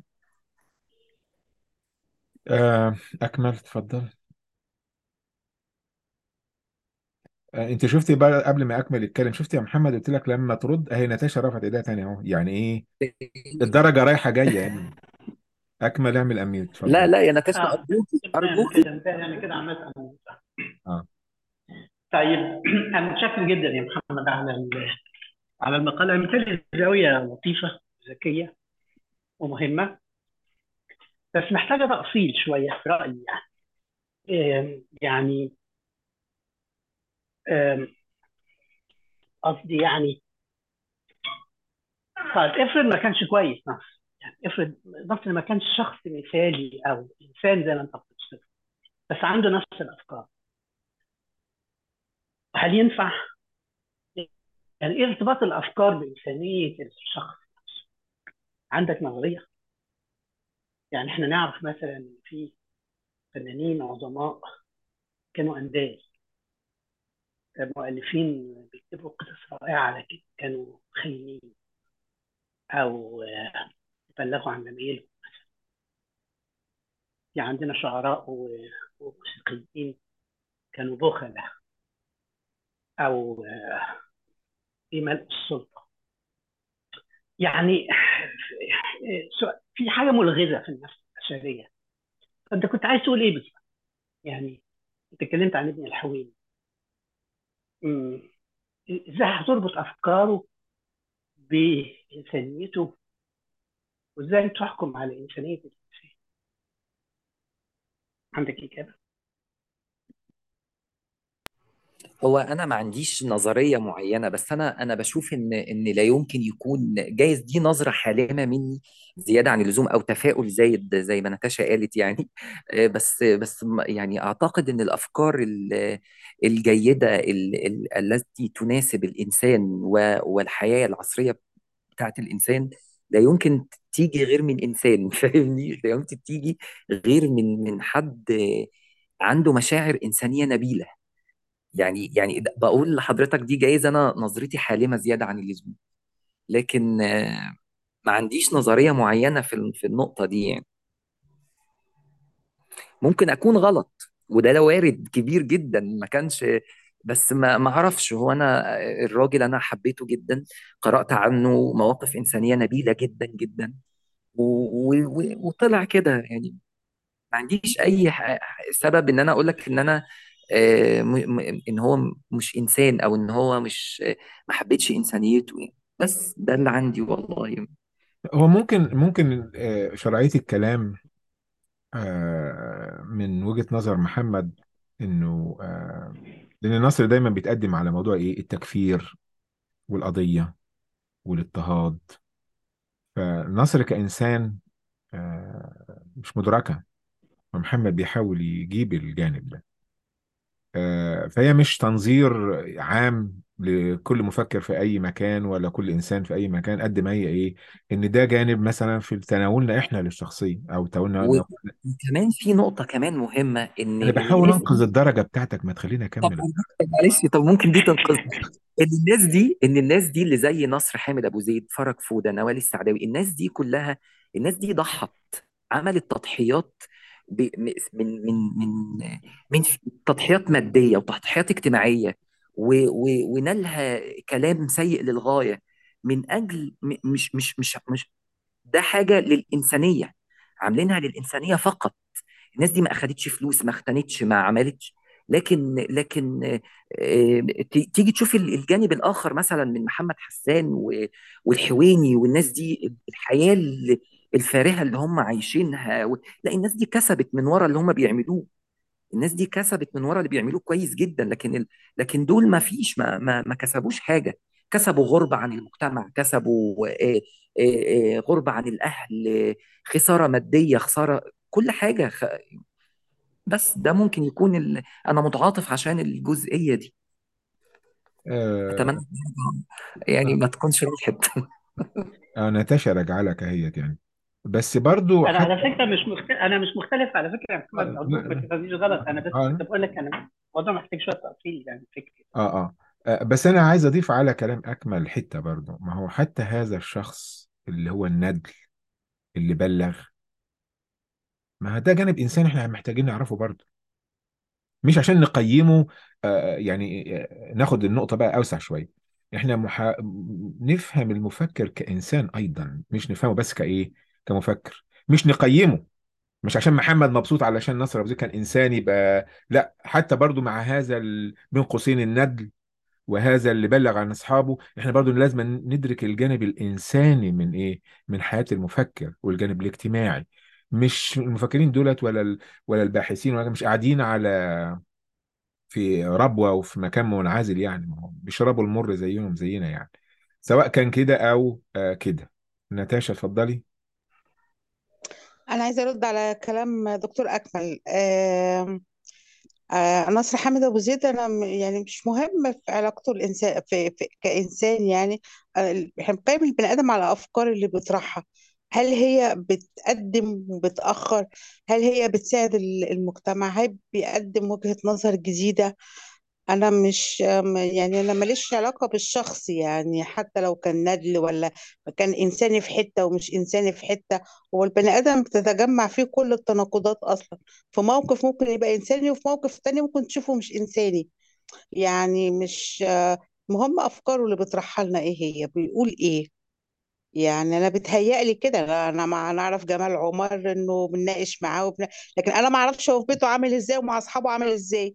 آه، أكمل تفضل آه، أنت شفتي بقى قبل ما أكمل الكلام شفتي يا محمد قلت لك لما ترد أهي نتاشا رفعت إيديها تاني أهو يعني إيه الدرجة رايحة جاية يعني أكمل اعمل أمير لا اتفضل لا يا نتاشا اه ارجوكي انتهينا ارجوكي كده انتهينا كده عملت أمور. آه. طيب انا متشكر جدا يا محمد على ال- على المقاله مثل زاويه لطيفه ذكيه ومهمه بس محتاجه تأصيل شويه في رايي يعني آم، يعني آم، قصدي يعني طيب افرض ما كانش كويس نفسه يعني افرض نفسه ما كانش شخص مثالي او انسان زي ما انت بتوصفه بس عنده نفس الافكار هل ينفع يعني ايه ارتباط الافكار بانسانيه الشخص عندك نظريه يعني احنا نعرف مثلا ان في فنانين عظماء كانوا اندال مؤلفين بيكتبوا قصص رائعه على كده كانوا خاينين او آه، بلغوا عن زمايلهم يعني عندنا شعراء و- وموسيقيين كانوا بخلة او آه، في ملء السلطه يعني آه، في حاجه ملغزه في النفس البشريه فانت كنت عايز تقول ايه بالظبط؟ يعني انت اتكلمت عن ابن الحويني أمم، ازاي هتربط افكاره بانسانيته وازاي تحكم على انسانيه الانسان عندك اجابه؟ هو انا ما عنديش نظريه معينه بس انا انا بشوف ان ان لا يمكن يكون جايز دي نظره حالمه مني زياده عن اللزوم او تفاؤل زايد زي ما نتاشا قالت يعني آه، بس بس م- يعني اعتقد ان الافكار ال- الجيده ال- ال- التي تناسب الانسان و- والحياه العصريه بتاعت الانسان لا يمكن تيجي غير من انسان فاهمني لا يمكن تيجي غير من من حد عنده مشاعر انسانيه نبيله يعني يعني ده- بقول لحضرتك دي جايز انا نظرتي حالمه زياده عن اللزوم لكن آه، ما عنديش نظريه معينه في ال- في النقطه دي يعني ممكن اكون غلط وده ده وارد كبير جدا ما كانش بس ما ما اعرفش هو انا الراجل انا حبيته جدا قرات عنه مواقف انسانيه نبيله جدا جدا و... و... و- وطلع كده يعني ما عنديش اي ح- سبب ان انا اقول لك ان انا آه، م... م... ان هو مش انسان او ان هو مش ما حبيتش انسانيته يعني بس ده اللي عندي والله هو ممكن ممكن آه، شرعية الكلام آه، من وجهة نظر محمد إنه آه، لأن النصر دايما بيتقدم على موضوع إيه التكفير والقضية والاضطهاد فالنصر كإنسان آه، مش مدركة ومحمد بيحاول يجيب الجانب ده آه، فهي مش تنظير عام لكل مفكر في اي مكان ولا كل انسان في اي مكان قد ما هي ايه ان ده جانب مثلا في تناولنا احنا للشخصيه او تناولنا وكمان في نقطة كمان مهمة إن انا بحاول الناس انقذ الدرجه بتاعتك ما تخليني طب اكمل معلش طب ممكن دي تنقذني ان الناس دي ان الناس دي اللي زي نصر حامد ابو زيد فرج فوده نوال السعداوي الناس دي كلها الناس دي ضحت عملت تضحيات ب- من من من من من تضحيات ماديه وتضحيات اجتماعيه و- و- ونالها كلام سيء للغايه من اجل م- مش مش مش مش ده حاجه للانسانيه عاملينها للانسانيه فقط الناس دي ما اخدتش فلوس ما اختنتش ما عملتش لكن لكن آه، ت- تيجي تشوف ال- الجانب الاخر مثلا من محمد حسان و- والحويني والناس دي الحياه ال- الفارهه اللي هم عايشينها و- لا الناس دي كسبت من ورا اللي هم بيعملوه الناس دي كسبت من ورا اللي بيعملوه كويس جدا لكن ال... لكن دول ما فيش ما ما, ما كسبوش حاجه كسبوا غربة عن المجتمع كسبوا آه، آه، آه، غربة عن الأهل آه، خسارة مادية خسارة كل حاجة خ... بس ده ممكن يكون ال... أنا متعاطف عشان الجزئية دي آه أتمنى يعني ما تكونش راحت آه ناتاشا راجعه لك اهيت يعني بس برضو انا على حتى فكره مش مختلف انا مش مختلف على فكره يا آه محمد ارجوك ما تفهمنيش غلط انا بس آه كنت بقول لك انا الموضوع محتاج شويه تفصيل يعني فكري آه, آه, آه بس أنا عايز أضيف على كلام أكمل حتة برضو ما هو حتى هذا الشخص اللي هو الندل اللي بلغ ما ده جانب إنساني إحنا محتاجين نعرفه برضو مش عشان نقيمه آه يعني آه ناخد النقطة بقى أوسع شوية إحنا محا... نفهم المفكر كإنسان أيضا مش نفهمه بس كإيه كمفكر مش نقيمه مش عشان محمد مبسوط علشان نصر أبو زيد كان إنسان يبقى لا حتى برضو مع هذا ال... بين قوسين الندل وهذا اللي بلغ عن اصحابه احنا برضو لازم ندرك الجانب الانساني من ايه من حياة المفكر والجانب الاجتماعي مش المفكرين دولت ولا ال... ولا الباحثين ولا مش قاعدين على في ربوة وفي مكان منعزل يعني ما هو بيشربوا المر زيهم زينا يعني سواء كان كده او آه كده ناتاشا اتفضلي أنا عايزة أرد على كلام دكتور أكمل آم، آه نصر حامد أبو زيد أنا م- يعني مش مهم في علاقته الإنسان في, في كإنسان يعني آه، إحنا بنقيم البني آدم على أفكار اللي بيطرحها هل هي بتقدم وبتأخر هل هي بتساعد ال- المجتمع هل بيقدم وجهة نظر جديدة انا مش أم- يعني انا ماليش علاقه بالشخص يعني حتى لو كان ندل ولا كان انساني في حته ومش انساني في حته هو البني ادم بتتجمع فيه كل التناقضات اصلا في موقف ممكن يبقى انساني وفي موقف تاني ممكن تشوفه مش انساني يعني مش آه، مهم افكاره اللي بيطرحها لنا ايه هي بيقول ايه يعني انا بتهيألي كده انا أنا مع نعرف جمال عمر انه بنناقش معاه وبن... لكن انا ما اعرفش هو في بيته عامل ازاي ومع اصحابه عامل ازاي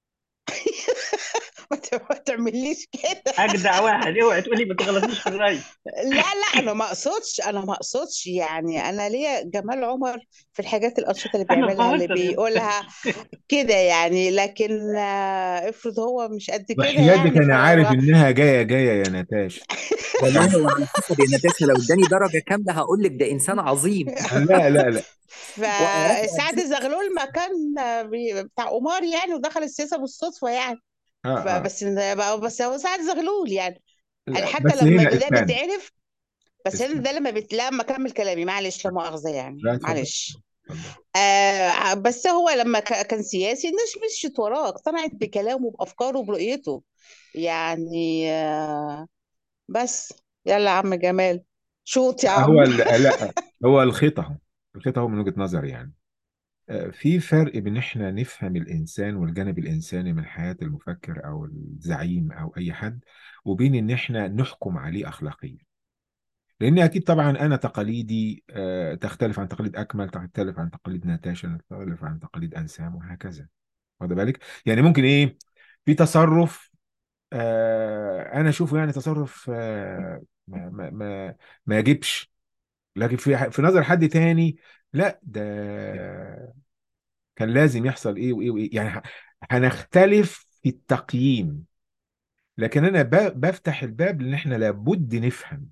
ما ت- ما تعمليش كده اجدع واحد اوعي تقولي ما تغلطيش في الرأي لا لا انا ما اقصدش انا ما اقصدش يعني انا ليا جمال عمر في الحاجات الانشطه اللي انا بيعملها اللي بهزر يعني بيقولها كده يعني لكن آه، افرض هو مش قد كده وحياتك يعني انا عارف ف انها جايه جايه يا ناتاشا والله هو على حسب يا نتاشا لو اداني درجة كاملة هقول لك ده إنسان عظيم لا لا لا وأعرفه فسعد زغلول ما كان آه، بي- بتاع قمار يعني ودخل السياسه بالصدفه يعني آه آه. فبس بس هو سعد زغلول يعني يعني لا حتى بس لما هنا ده استنى بيتعرف بس هنا استنى ده لما بت... لما اكمل كلامي معلش لا مؤاخذه يعني لا اتفضل معلش اتفضل آه بس هو لما ك- كان سياسي الناس مشيت وراه اقتنعت بكلامه بأفكاره برؤيته يعني آه بس يلا يا عم جمال شوط يا لا هو عم ال- لا هو الخيط اهو الخيط اهو من وجهة نظري يعني آه، في فرق بين احنا نفهم الانسان والجانب الانساني من حياة المفكر او الزعيم او اي حد وبين ان احنا نحكم عليه اخلاقيا لان اكيد طبعا انا تقاليدي آه، تختلف عن تقاليد اكمل تختلف عن تقاليد ناتاشا تختلف عن تقاليد انسام وهكذا واخد بالك يعني ممكن ايه في تصرف آه، انا اشوفه يعني تصرف آه، ما ما ما ما يجبش لكن في في نظر حد تاني لا ده كان لازم يحصل ايه وايه وايه يعني ه- هنختلف في التقييم لكن انا ب- بفتح الباب لان احنا لابد نفهم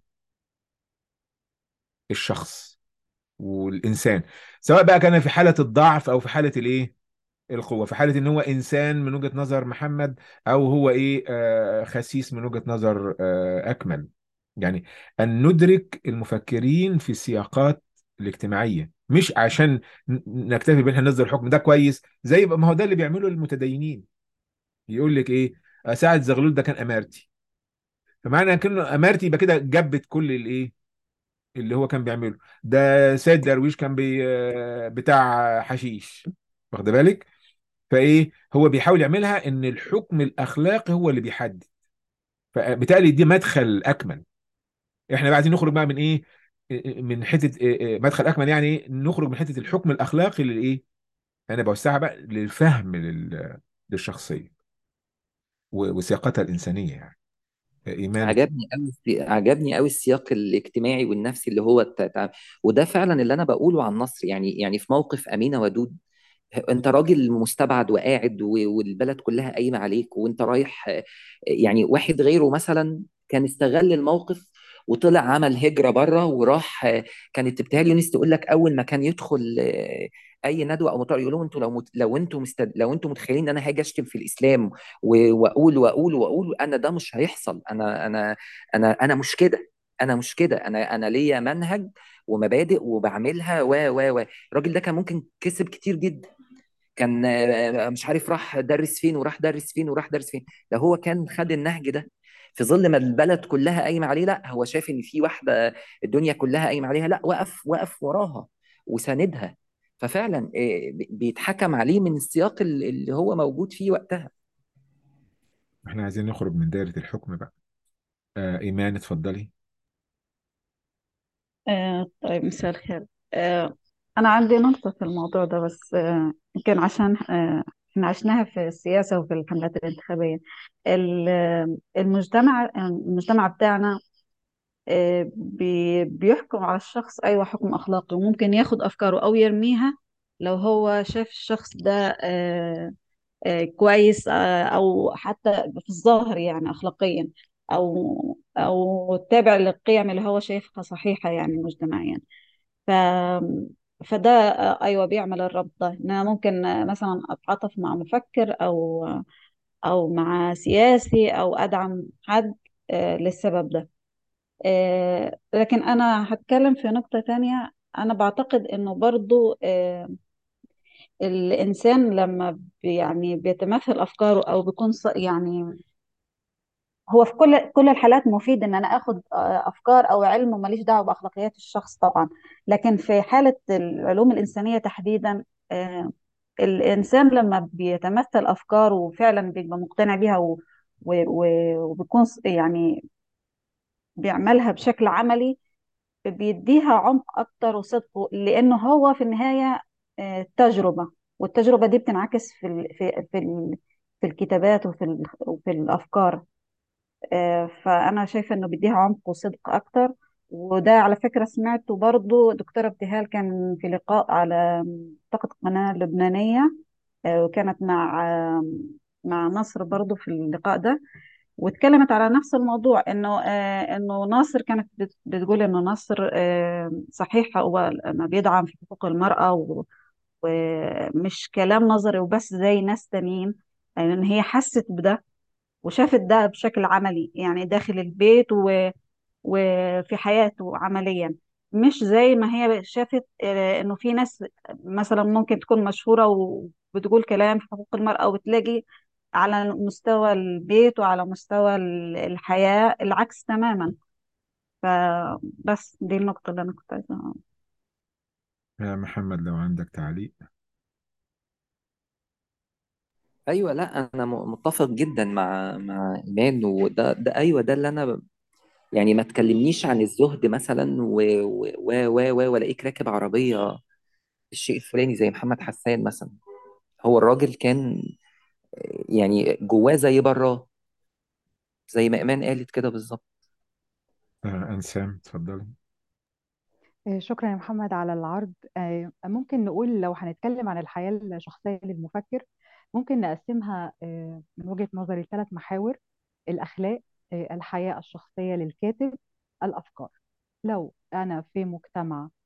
الشخص والانسان سواء بقى كان في حالة الضعف او في حالة الايه القوة في حالة ان هو انسان من وجهة نظر محمد او هو ايه آه خسيس من وجهة نظر آه اكمل يعني ان ندرك المفكرين في السياقات الاجتماعية مش عشان ن- نكتفي بان احنا نصدر الحكم ده كويس زي ما هو ده اللي بيعمله المتدينين يقول لك ايه آه، سعد زغلول ده كان امارتي فمعنى كأنه امارتي يبقى كده جبت كل الايه اللي هو كان بيعمله ده سيد درويش كان بي آه، بتاع حشيش واخد بالك فايه هو بيحاول يعملها ان الحكم الاخلاقي هو اللي بيحدد فبالتالي دي مدخل اكمل احنا بقى عايزين نخرج بقى من ايه من حته إيه- مدخل اكمل يعني ايه نخرج من حته الحكم الاخلاقي للايه انا بوسعها بقى للفهم لل... للشخصيه و- وسياقتها الانسانيه يعني ايمان عجبني قوي عجبني قوي السياق الاجتماعي والنفسي اللي هو الت- تع- وده فعلا اللي انا بقوله عن نصر يعني يعني في موقف امينه ودود انت راجل مستبعد وقاعد و- والبلد كلها قايمه عليك وانت رايح يعني واحد غيره مثلا كان استغل الموقف وطلع عمل هجرة بره وراح كانت ابتهال يونس تقول لك اول ما كان يدخل اي ندوه او مؤتمر يقول لهم انتوا لو مت... لو انتوا مستد... لو انتوا متخيلين ان انا هاجي اشتم في الاسلام و... واقول واقول واقول انا ده مش هيحصل انا انا انا انا مش كده انا مش كده انا انا ليا منهج ومبادئ وبعملها و و و الراجل ده كان ممكن كسب كتير جدا كان آه، مش عارف راح درس فين وراح درس فين وراح درس فين ده هو كان خد النهج ده في ظل ما البلد كلها قايمه عليه لا هو شايف ان في واحده الدنيا كلها قايمه عليها لا وقف وقف وراها وساندها ففعلا آه، بيتحكم عليه من السياق اللي هو موجود فيه وقتها احنا عايزين نخرج من دائره الحكم بقى آه ايمان اتفضلي آه طيب مساء الخير آه أنا عندي نقطة في الموضوع ده بس آه يمكن عشان آه احنا عشناها في السياسة وفي الحملات الانتخابية ال- آه، المجتمع المجتمع بتاعنا آه بي بيحكم على الشخص أيوة حكم أخلاقي وممكن ياخد أفكاره أو يرميها لو هو شاف الشخص ده آه آه كويس آه أو حتى في الظاهر يعني أخلاقيا أو أو تابع للقيم اللي هو شايفها صحيحة يعني مجتمعيا ف فده آه، ايوه بيعمل الربط ده ان انا ممكن آه، مثلا اتعاطف مع مفكر او او مع سياسي او ادعم حد آه، للسبب ده آه، لكن انا هتكلم في نقطة تانية انا بعتقد انه برضو آه، الانسان لما بي- يعني بيتمثل افكاره او بيكون ص- يعني هو في كل كل الحالات مفيد ان انا اخد آه، افكار او علم وماليش دعوه باخلاقيات الشخص طبعا لكن في حاله العلوم الانسانيه تحديدا آه، الانسان لما بيتمثل افكاره وفعلا بيبقى مقتنع بيها و- و- و- وبيكون ص- يعني بيعملها بشكل عملي بيديها عمق اكتر وصدق لانه هو في النهايه آه، تجربه والتجربه دي بتنعكس في ال- في في ال- في الكتابات وفي ال- وفي الافكار آه، فأنا شايفة إنه بيديها عمق وصدق أكتر وده على فكرة سمعته برضو دكتورة ابتهال كان في لقاء على أعتقد قناة لبنانية آه، وكانت مع آه، مع نصر برضو في اللقاء ده واتكلمت على نفس الموضوع إنه آه، إنه ناصر كانت بت- بتقول إنه نصر آه، صحيح هو ما بيدعم في حقوق المرأة و- ومش كلام نظري وبس زي ناس تانيين لأن هي حست بده وشافت ده بشكل عملي يعني داخل البيت و... وفي حياته عمليا مش زي ما هي شافت آه، انه في ناس مثلا ممكن تكون مشهورة وبتقول كلام في حقوق المرأة وتلاقي على مستوى البيت وعلى مستوى ال- الحياة العكس تماما فبس دي النقطة اللي أنا كنت عايزة يا محمد لو عندك تعليق ايوه لا انا م- متفق جدا مع مع ايمان وده ده ايوه ده اللي انا يعني ما تكلمنيش عن الزهد مثلا و و و و و- والاقيك راكب عربيه الشيء الفلاني زي محمد حسان مثلا هو الراجل كان يعني جواه زي براه زي ما ايمان قالت كده بالظبط آه انسام اتفضلي آه، شكرا يا محمد على العرض آه، ممكن نقول لو هنتكلم عن الحياة الشخصية للمفكر ممكن نقسمها آه، من وجهة نظري ثلاث محاور الأخلاق آه، الحياة الشخصية للكاتب الأفكار لو أنا في مجتمع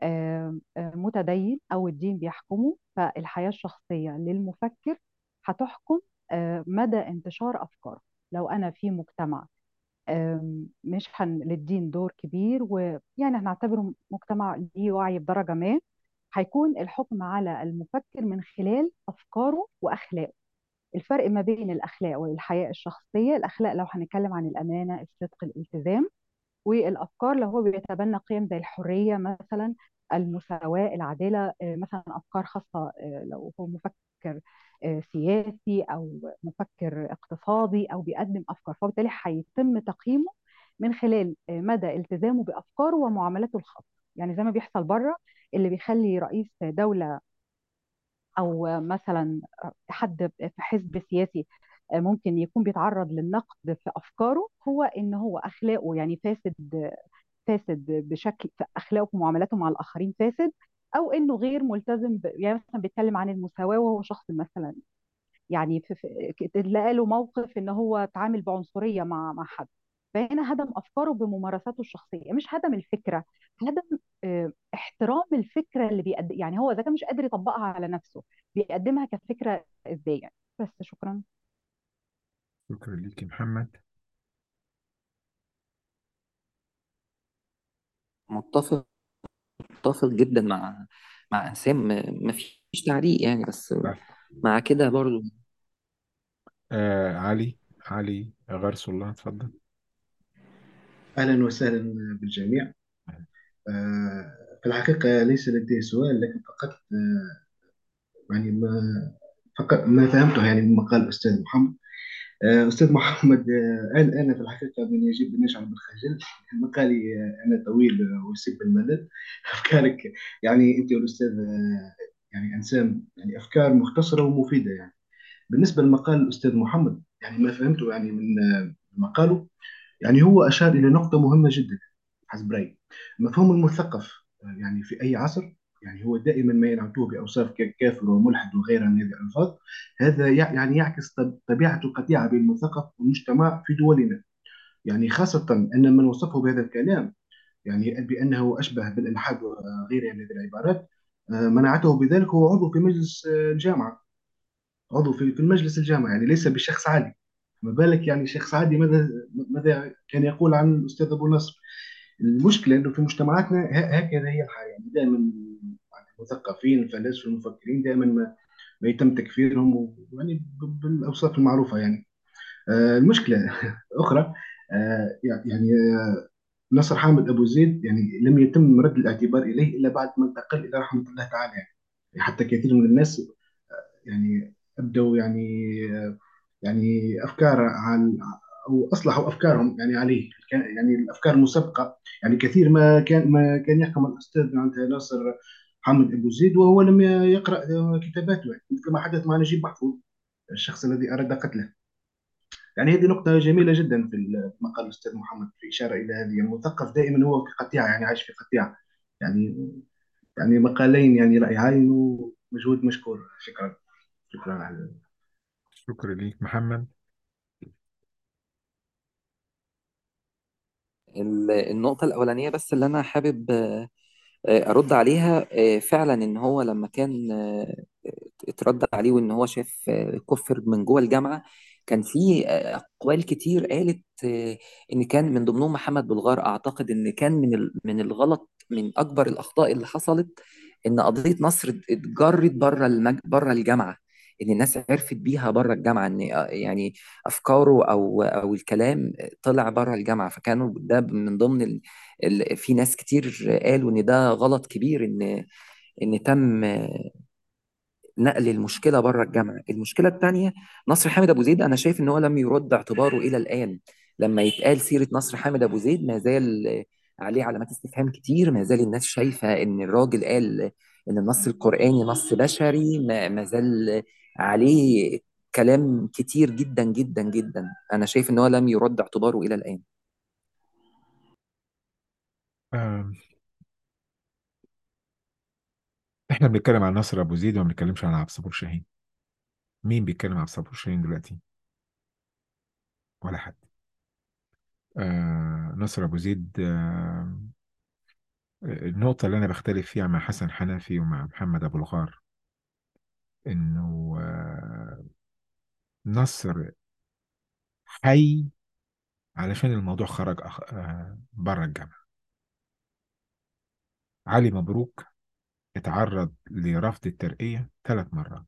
آه، آه، متدين أو الدين بيحكمه فالحياة الشخصية للمفكر هتحكم آه، مدى انتشار أفكاره لو أنا في مجتمع آم، مش هن للدين دور كبير ويعني هنعتبره مجتمع ليه وعي بدرجة ما هيكون الحكم على المفكر من خلال أفكاره وأخلاقه الفرق ما بين الأخلاق والحياة الشخصية الأخلاق لو هنتكلم عن الأمانة الصدق الالتزام والافكار لو هو بيتبنى قيم زي الحريه مثلا المساواه العداله آه، مثلا افكار خاصه آه، لو هو مفكر آه، سياسي او مفكر اقتصادي او بيقدم افكار فبالتالي هيتم تقييمه من خلال آه، مدى التزامه بافكاره ومعاملاته الخاصه يعني زي ما بيحصل بره اللي بيخلي رئيس دوله او مثلا حد في حزب سياسي ممكن يكون بيتعرض للنقد في افكاره هو ان هو اخلاقه يعني فاسد فاسد بشكل في اخلاقه ومعاملاته مع الاخرين فاسد او انه غير ملتزم ب... يعني مثلا بيتكلم عن المساواه وهو شخص مثلا يعني في في تلاقي له موقف ان هو تعامل بعنصريه مع مع حد فهنا هدم افكاره بممارساته الشخصيه مش هدم الفكره هدم آه، احترام الفكره اللي بيقدم يعني هو اذا كان مش قادر يطبقها على نفسه بيقدمها كفكره ازاي يعني بس شكرا شكرا ليك يا محمد متفق متفق جدا مع مع انسام ما فيش تعليق يعني بس بس. مع كده برضو آه علي علي غرس الله اتفضل أهلا وسهلا بالجميع آه، في الحقيقة ليس لدي سؤال لكن فقط آه، يعني ما فقط ما فهمته يعني من مقال الأستاذ محمد آه، أستاذ محمد آه، أنا أنا في الحقيقة من يجب أن يشعر بالخجل مقالي آه، أنا طويل آه، ويسب الملل أفكارك يعني أنت والأستاذ آه، يعني أنسام يعني أفكار مختصرة ومفيدة يعني بالنسبة لمقال الأستاذ محمد يعني ما فهمته يعني من آه، مقاله يعني هو أشار إلى نقطة مهمة جدا حسب رأيي مفهوم المثقف آه، يعني في أي عصر يعني هو دائما ما ينعتوه بأوصاف كافر وملحد وغيرها من هذه الألفاظ هذا يع- يعني يعكس طب- طبيعة القطيعة بين المثقف والمجتمع في دولنا يعني خاصة أن من وصفه بهذا الكلام يعني بأنه أشبه بالإلحاد وغيرها من هذه العبارات آه، منعته بذلك هو عضو في مجلس آه، الجامعة عضو في في المجلس الجامعي يعني ليس بشخص عادي ما بالك يعني شخص عادي ماذا ماذا كان يقول عن الأستاذ أبو نصر المشكله انه في مجتمعاتنا ه- هكذا هي الحال يعني دائما المثقفين الفلاسفه المفكرين دائما ما, ما يتم تكفيرهم و- يعني ب- بالاوصاف المعروفه يعني آه، المشكله اخرى آه، يعني آه، نصر حامد ابو زيد يعني لم يتم رد الاعتبار اليه الا بعد ما انتقل الى رحمه الله تعالى يعني حتى كثير من الناس يعني ابدوا يعني يعني افكار عن او اصلحوا افكارهم يعني عليه كان- يعني الافكار المسبقه يعني كثير ما كان ما كان يحكم الاستاذ معناتها ناصر محمد ابو زيد وهو لم يقرا كتاباته يعني مثل ما حدث مع نجيب محفوظ الشخص الذي اراد قتله يعني هذه نقطة جميلة جدا في مقال الأستاذ محمد في إشارة إلى هذه المثقف دائما هو في قطيعة يعني عايش في قطيعة يعني يعني مقالين يعني رائعين ومجهود مشكور شكرا شكرا على شكرا ليك محمد ال- النقطة الأولانية بس اللي أنا حابب آه، آه، أرد عليها آه، فعلا إن هو لما كان آه، اترد عليه وإن هو شاف آه، كفر من جوه الجامعة كان في آه، أقوال كتير قالت آه، إن كان من ضمنهم محمد بلغار أعتقد إن كان من ال- من الغلط من أكبر الأخطاء اللي حصلت إن قضية مصر اتجرت بره المج... بره الجامعة إن الناس عرفت بيها بره الجامعة إن آه، يعني أفكاره أو أو الكلام طلع بره الجامعة فكانوا ده من ضمن ال... ال... في ناس كتير قالوا إن ده غلط كبير إن إن تم نقل المشكله بره الجامعه المشكله الثانيه نصر حامد ابو زيد انا شايف ان هو لم يرد اعتباره الى الان لما يتقال سيره نصر حامد ابو زيد ما زال عليه علامات استفهام كتير ما زال الناس شايفه ان الراجل قال ان النص القراني نص بشري ما ما زال عليه كلام كتير جدا جدا جدا انا شايف ان هو لم يرد اعتباره الى الان آه. احنا بنتكلم عن نصر ابو زيد وما بنتكلمش عن عبد الصبور شاهين مين بيتكلم عن عبد الصبور شاهين دلوقتي ولا حد آه. نصر ابو زيد آه. النقطة اللي أنا بختلف فيها مع حسن حنفي ومع محمد أبو الغار إنه آه، نصر حي علشان الموضوع خرج أخ... آه، بره الجامعة علي مبروك اتعرض لرفض الترقية ثلاث مرات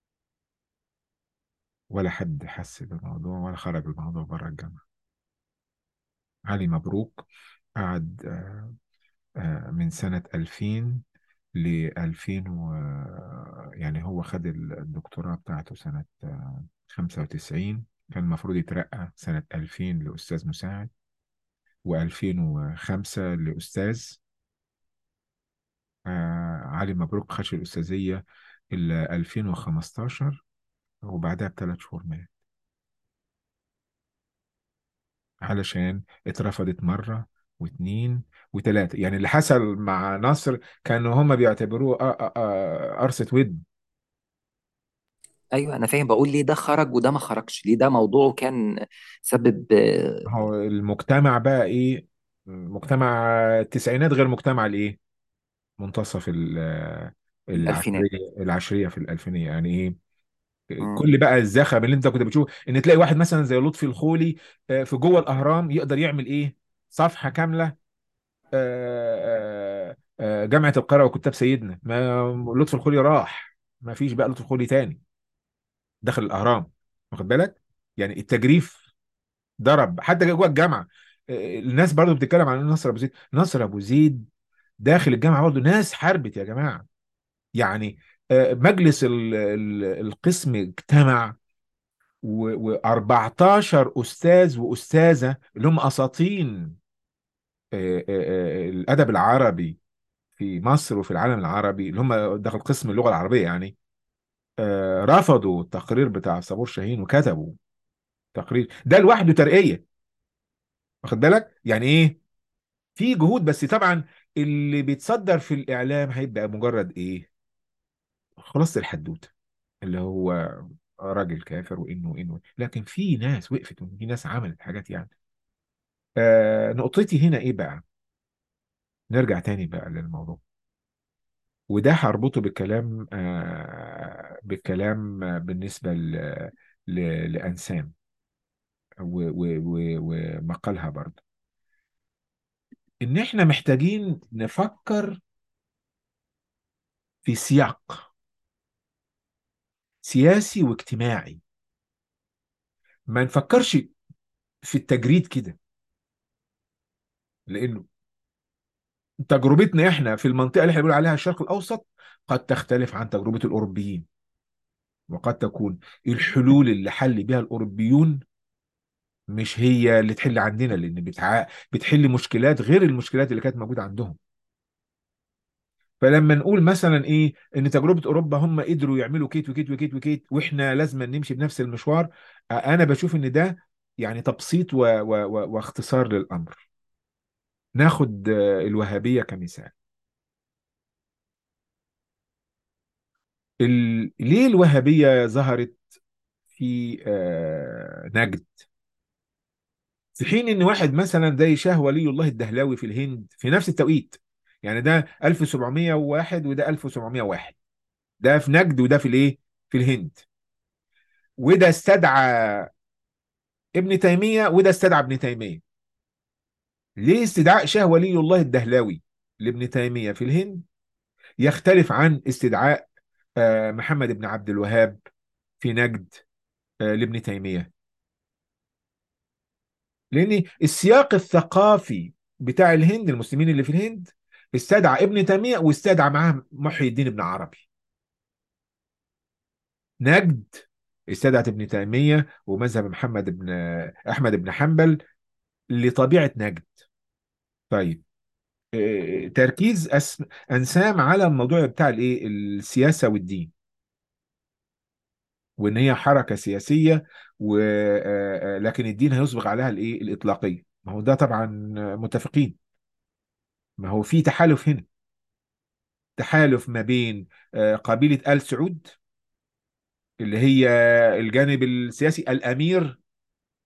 ولا حد حس بالموضوع ولا خرج الموضوع بره الجامعة علي مبروك قعد آه، آه، من سنة 2000 ل 2000 و يعني هو خد الدكتوراه بتاعته سنة آه، 95 كان المفروض يترقى سنة 2000 لأستاذ مساعد و2005 لأستاذ آه علي مبروك خش الأستاذية إلا 2015 وبعدها بثلاث شهور مات علشان اترفضت مرة واثنين وثلاثة يعني اللي حصل مع نصر كانوا هم بيعتبروه آه آه آه قرصة ود ايوه انا فاهم بقول ليه ده خرج وده ما خرجش ليه ده موضوعه كان سبب آه، هو المجتمع بقى إيه مجتمع التسعينات غير مجتمع الإيه منتصف ال- الالفينات العشرية العشرية في الألفينية يعني إيه مم. كل بقى الزخم اللي انت كنت بتشوف ان تلاقي واحد مثلا زي لطفي الخولي آه، في جوه الاهرام يقدر يعمل ايه صفحه كامله آه، آه، آه، جامعه القاهره وكتاب سيدنا ما لطفي الخولي راح ما فيش بقى لطفي الخولي تاني دخل الاهرام واخد بالك يعني التجريف ضرب حتى جوه الجامعه آه، الناس برضو بتتكلم عن نصر ابو زيد نصر ابو زيد داخل الجامعه برضو ناس حاربت يا جماعه يعني آه، مجلس ال- ال- القسم اجتمع و14 استاذ واستاذه اللي هم اساطين آه، آه، آه، الادب العربي في مصر وفي العالم العربي اللي هم داخل قسم اللغه العربيه يعني آه، رفضوا التقرير بتاع صابور شاهين وكتبوا تقرير ده لوحده ترقيه واخد بالك يعني ايه في جهود بس طبعا اللي بيتصدر في الاعلام هيبقى مجرد ايه خلاص الحدوته اللي هو راجل كافر وانه انه لكن في ناس وقفت وفي ناس عملت حاجات يعني آه نقطتي هنا ايه بقى نرجع تاني بقى للموضوع وده هربطه بالكلام آه بالكلام آه، بالنسبة ل... ل... لأنسام و... و... و... ومقالها برضه إن إحنا محتاجين نفكر في سياق سياسي واجتماعي ما نفكرش في التجريد كده لأنه تجربتنا إحنا في المنطقة اللي إحنا بنقول عليها الشرق الأوسط قد تختلف عن تجربة الأوروبيين وقد تكون الحلول اللي حل بها الأوروبيون مش هي اللي تحل عندنا لان بتع... بتحل مشكلات غير المشكلات اللي كانت موجوده عندهم فلما نقول مثلا ايه ان تجربه اوروبا هم قدروا يعملوا كيت وكيت وكيت وكيت واحنا لازم نمشي بنفس المشوار آه، انا بشوف ان ده يعني تبسيط و... و... و... واختصار للامر ناخد آه، الوهابيه كمثال ال... ليه الوهابيه ظهرت في آه، نجد في حين ان واحد مثلا زي شاه ولي الله الدهلاوي في الهند في نفس التوقيت يعني ده 1701 وده 1701 ده في نجد وده في الايه في الهند وده استدعى ابن تيمية وده استدعى ابن تيمية ليه استدعاء شاه ولي الله الدهلاوي لابن تيمية في الهند يختلف عن استدعاء آه، محمد بن عبد الوهاب في نجد آه، لابن تيمية لان السياق الثقافي بتاع الهند المسلمين اللي في الهند استدعى ابن تيمية واستدعى معاه محي الدين بن عربي نجد استدعت ابن تيمية ومذهب محمد بن أحمد بن حنبل لطبيعة نجد طيب آه، تركيز أس... أنسام على الموضوع بتاع الإيه السياسة والدين وإن هي حركة سياسية و... آه، آه، لكن الدين هيسبق عليها الإيه الإطلاقية ما هو ده طبعا متفقين ما هو في تحالف هنا تحالف ما بين آه، قبيلة آل سعود اللي هي الجانب السياسي الأمير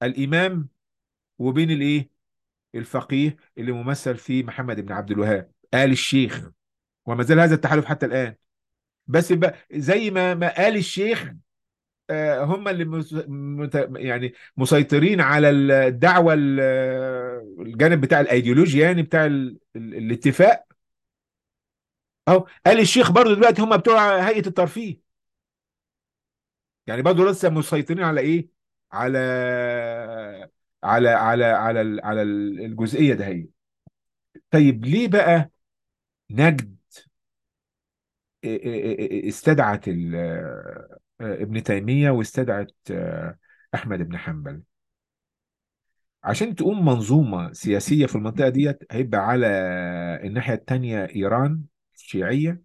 الإمام وبين الإيه الفقيه اللي ممثل فيه محمد بن عبد الوهاب آل الشيخ وما زال هذا التحالف حتى الآن بس بقى زي ما ما آل الشيخ آه، هم اللي مس- مت- يعني مسيطرين على الدعوة ال- الجانب بتاع الايديولوجيا يعني بتاع ال- ال- الاتفاق اهو آل الشيخ برضو دلوقتي هم بتوع هيئة الترفيه يعني برضو لسه مسيطرين على ايه على على على على ال- على الجزئية ده هي طيب ليه بقى نجد استدعت ال- ابن تيمية واستدعت أحمد بن حنبل عشان تقوم منظومة سياسية في المنطقة ديت هيبقى على الناحية التانية إيران الشيعية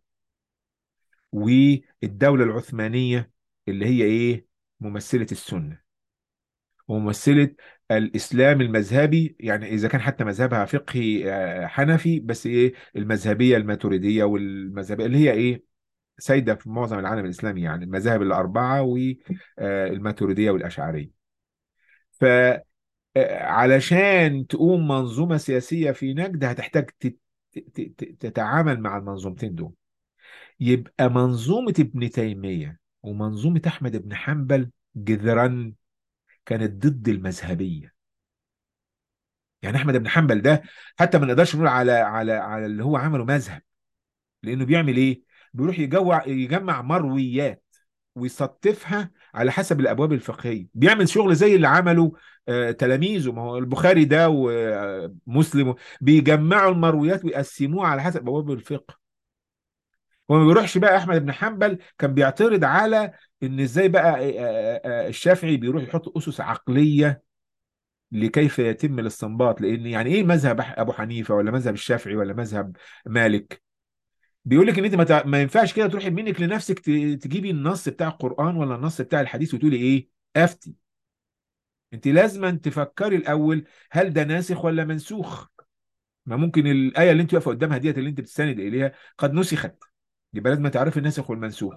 والدولة العثمانية اللي هي إيه ممثلة السنة وممثلة الإسلام المذهبي يعني إذا كان حتى مذهبها فقهي آه، حنفي بس إيه المذهبية الماتريدية والمذهبية اللي هي إيه سايدة في معظم العالم الإسلامي يعني المذاهب الأربعة والماتريدية والأشعرية فعلشان تقوم منظومة سياسية في نجد هتحتاج تت- ت- ت- تتعامل مع المنظومتين دول يبقى منظومة ابن تيمية ومنظومة أحمد بن حنبل جذرا كانت ضد المذهبية يعني أحمد بن حنبل ده حتى ما نقدرش نقول على على على اللي هو عمله مذهب لأنه بيعمل إيه؟ بيروح يجوع يجمع مرويات ويصطفها على حسب الابواب الفقهيه بيعمل شغل زي اللي عمله آه، تلاميذه ما هو البخاري ده ومسلم بيجمعوا المرويات ويقسموها على حسب ابواب الفقه وما بيروحش بقى احمد بن حنبل كان بيعترض على ان ازاي بقى آه، آه، آه، الشافعي بيروح يحط اسس عقليه لكيف يتم الاستنباط لان يعني ايه مذهب أح- ابو حنيفه ولا مذهب الشافعي ولا مذهب مالك بيقول لك ان انت ما, تع- ما ينفعش كده تروحي منك لنفسك ت- تجيبي النص بتاع القرآن ولا النص بتاع الحديث وتقولي ايه افتي انت لازم تفكري الاول هل ده ناسخ ولا منسوخ ما ممكن الآية اللي انت واقفه قدامها ديت اللي انت بتستند اليها قد نسخت يبقى لازم تعرفي الناسخ والمنسوخ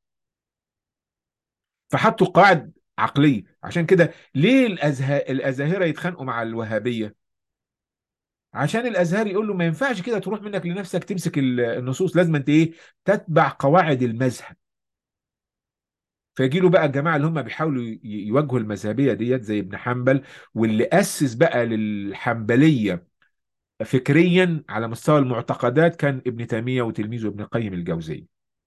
فحطوا قواعد عقلية عشان كده ليه الأزه... الأزاهرة يتخانقوا مع الوهابية عشان الازهر يقول له ما ينفعش كده تروح منك لنفسك تمسك ال- النصوص لازم انت ايه تتبع قواعد المذهب فيجي له بقى الجماعه اللي هم بيحاولوا ي- يواجهوا المذهبيه ديت زي ابن حنبل واللي اسس بقى للحنبليه فكريا على مستوى المعتقدات كان ابن تيميه وتلميذه ابن القيم الجوزي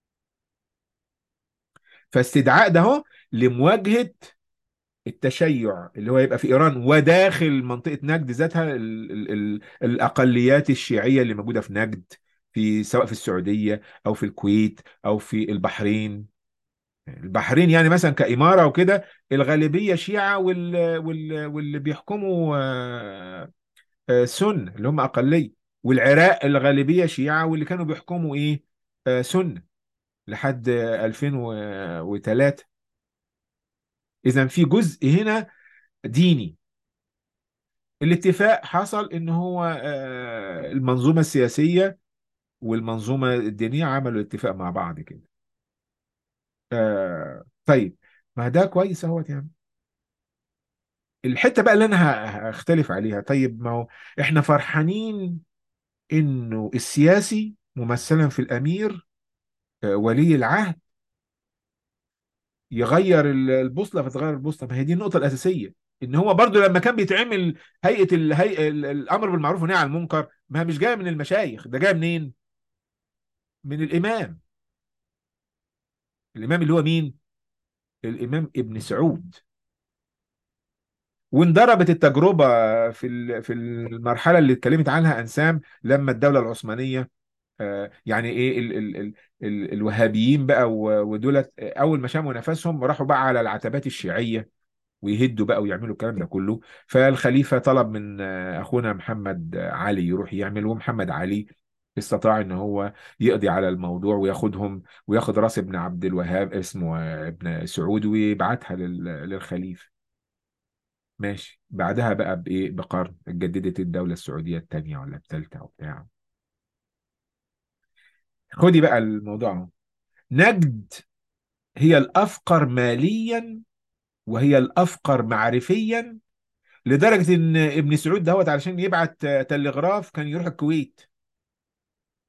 فاستدعاء ده هو لمواجهه التشيع اللي هو يبقى في ايران وداخل منطقه نجد ذاتها ال ال ال الاقليات الشيعيه اللي موجوده في نجد في سواء في السعوديه او في الكويت او في البحرين البحرين يعني مثلا كإمارة وكده الغالبية شيعة وال... وال... واللي بيحكموا آه، آه، سنة اللي هم أقلية والعراق الغالبية شيعة واللي كانوا بيحكموا إيه آه، سنة لحد آه، 2003 إذا في جزء هنا ديني الاتفاق حصل إن هو آه، المنظومة السياسية والمنظومة الدينية عملوا اتفاق مع بعض كده آه، طيب ما ده كويس اهوت يعني الحته بقى اللي انا ه- هختلف عليها طيب ما هو احنا فرحانين انه السياسي ممثلا في الامير آه، ولي العهد يغير ال- البوصله فتغير البوصله ما هي دي النقطه الاساسيه ان هو برضو لما كان بيتعمل هيئه الهيئه الامر بالمعروف والنهي عن المنكر ما هي مش جايه من المشايخ ده جايه منين من الامام الامام اللي هو مين الامام ابن سعود واندربت التجربة في ال- في المرحلة اللي اتكلمت عنها أنسام لما الدولة العثمانية آه، يعني إيه ال ال ال ال الوهابيين بقى و- ودولت آه، أول ما شموا نفسهم راحوا بقى على العتبات الشيعية ويهدوا بقى ويعملوا الكلام ده كله فالخليفة طلب من آه، أخونا محمد علي يروح يعمل ومحمد علي استطاع ان هو يقضي على الموضوع وياخدهم وياخد راس ابن عبد الوهاب اسمه آه، ابن سعود ويبعتها لل- للخليفة ماشي بعدها بقى بإيه بقرن اتجددت الدولة السعودية التانية ولا التالتة أو بتاع خدي بقى الموضوع اهو نجد هي الأفقر ماليا وهي الأفقر معرفيا لدرجة إن ابن سعود دهوت علشان يبعت تلغراف كان يروح الكويت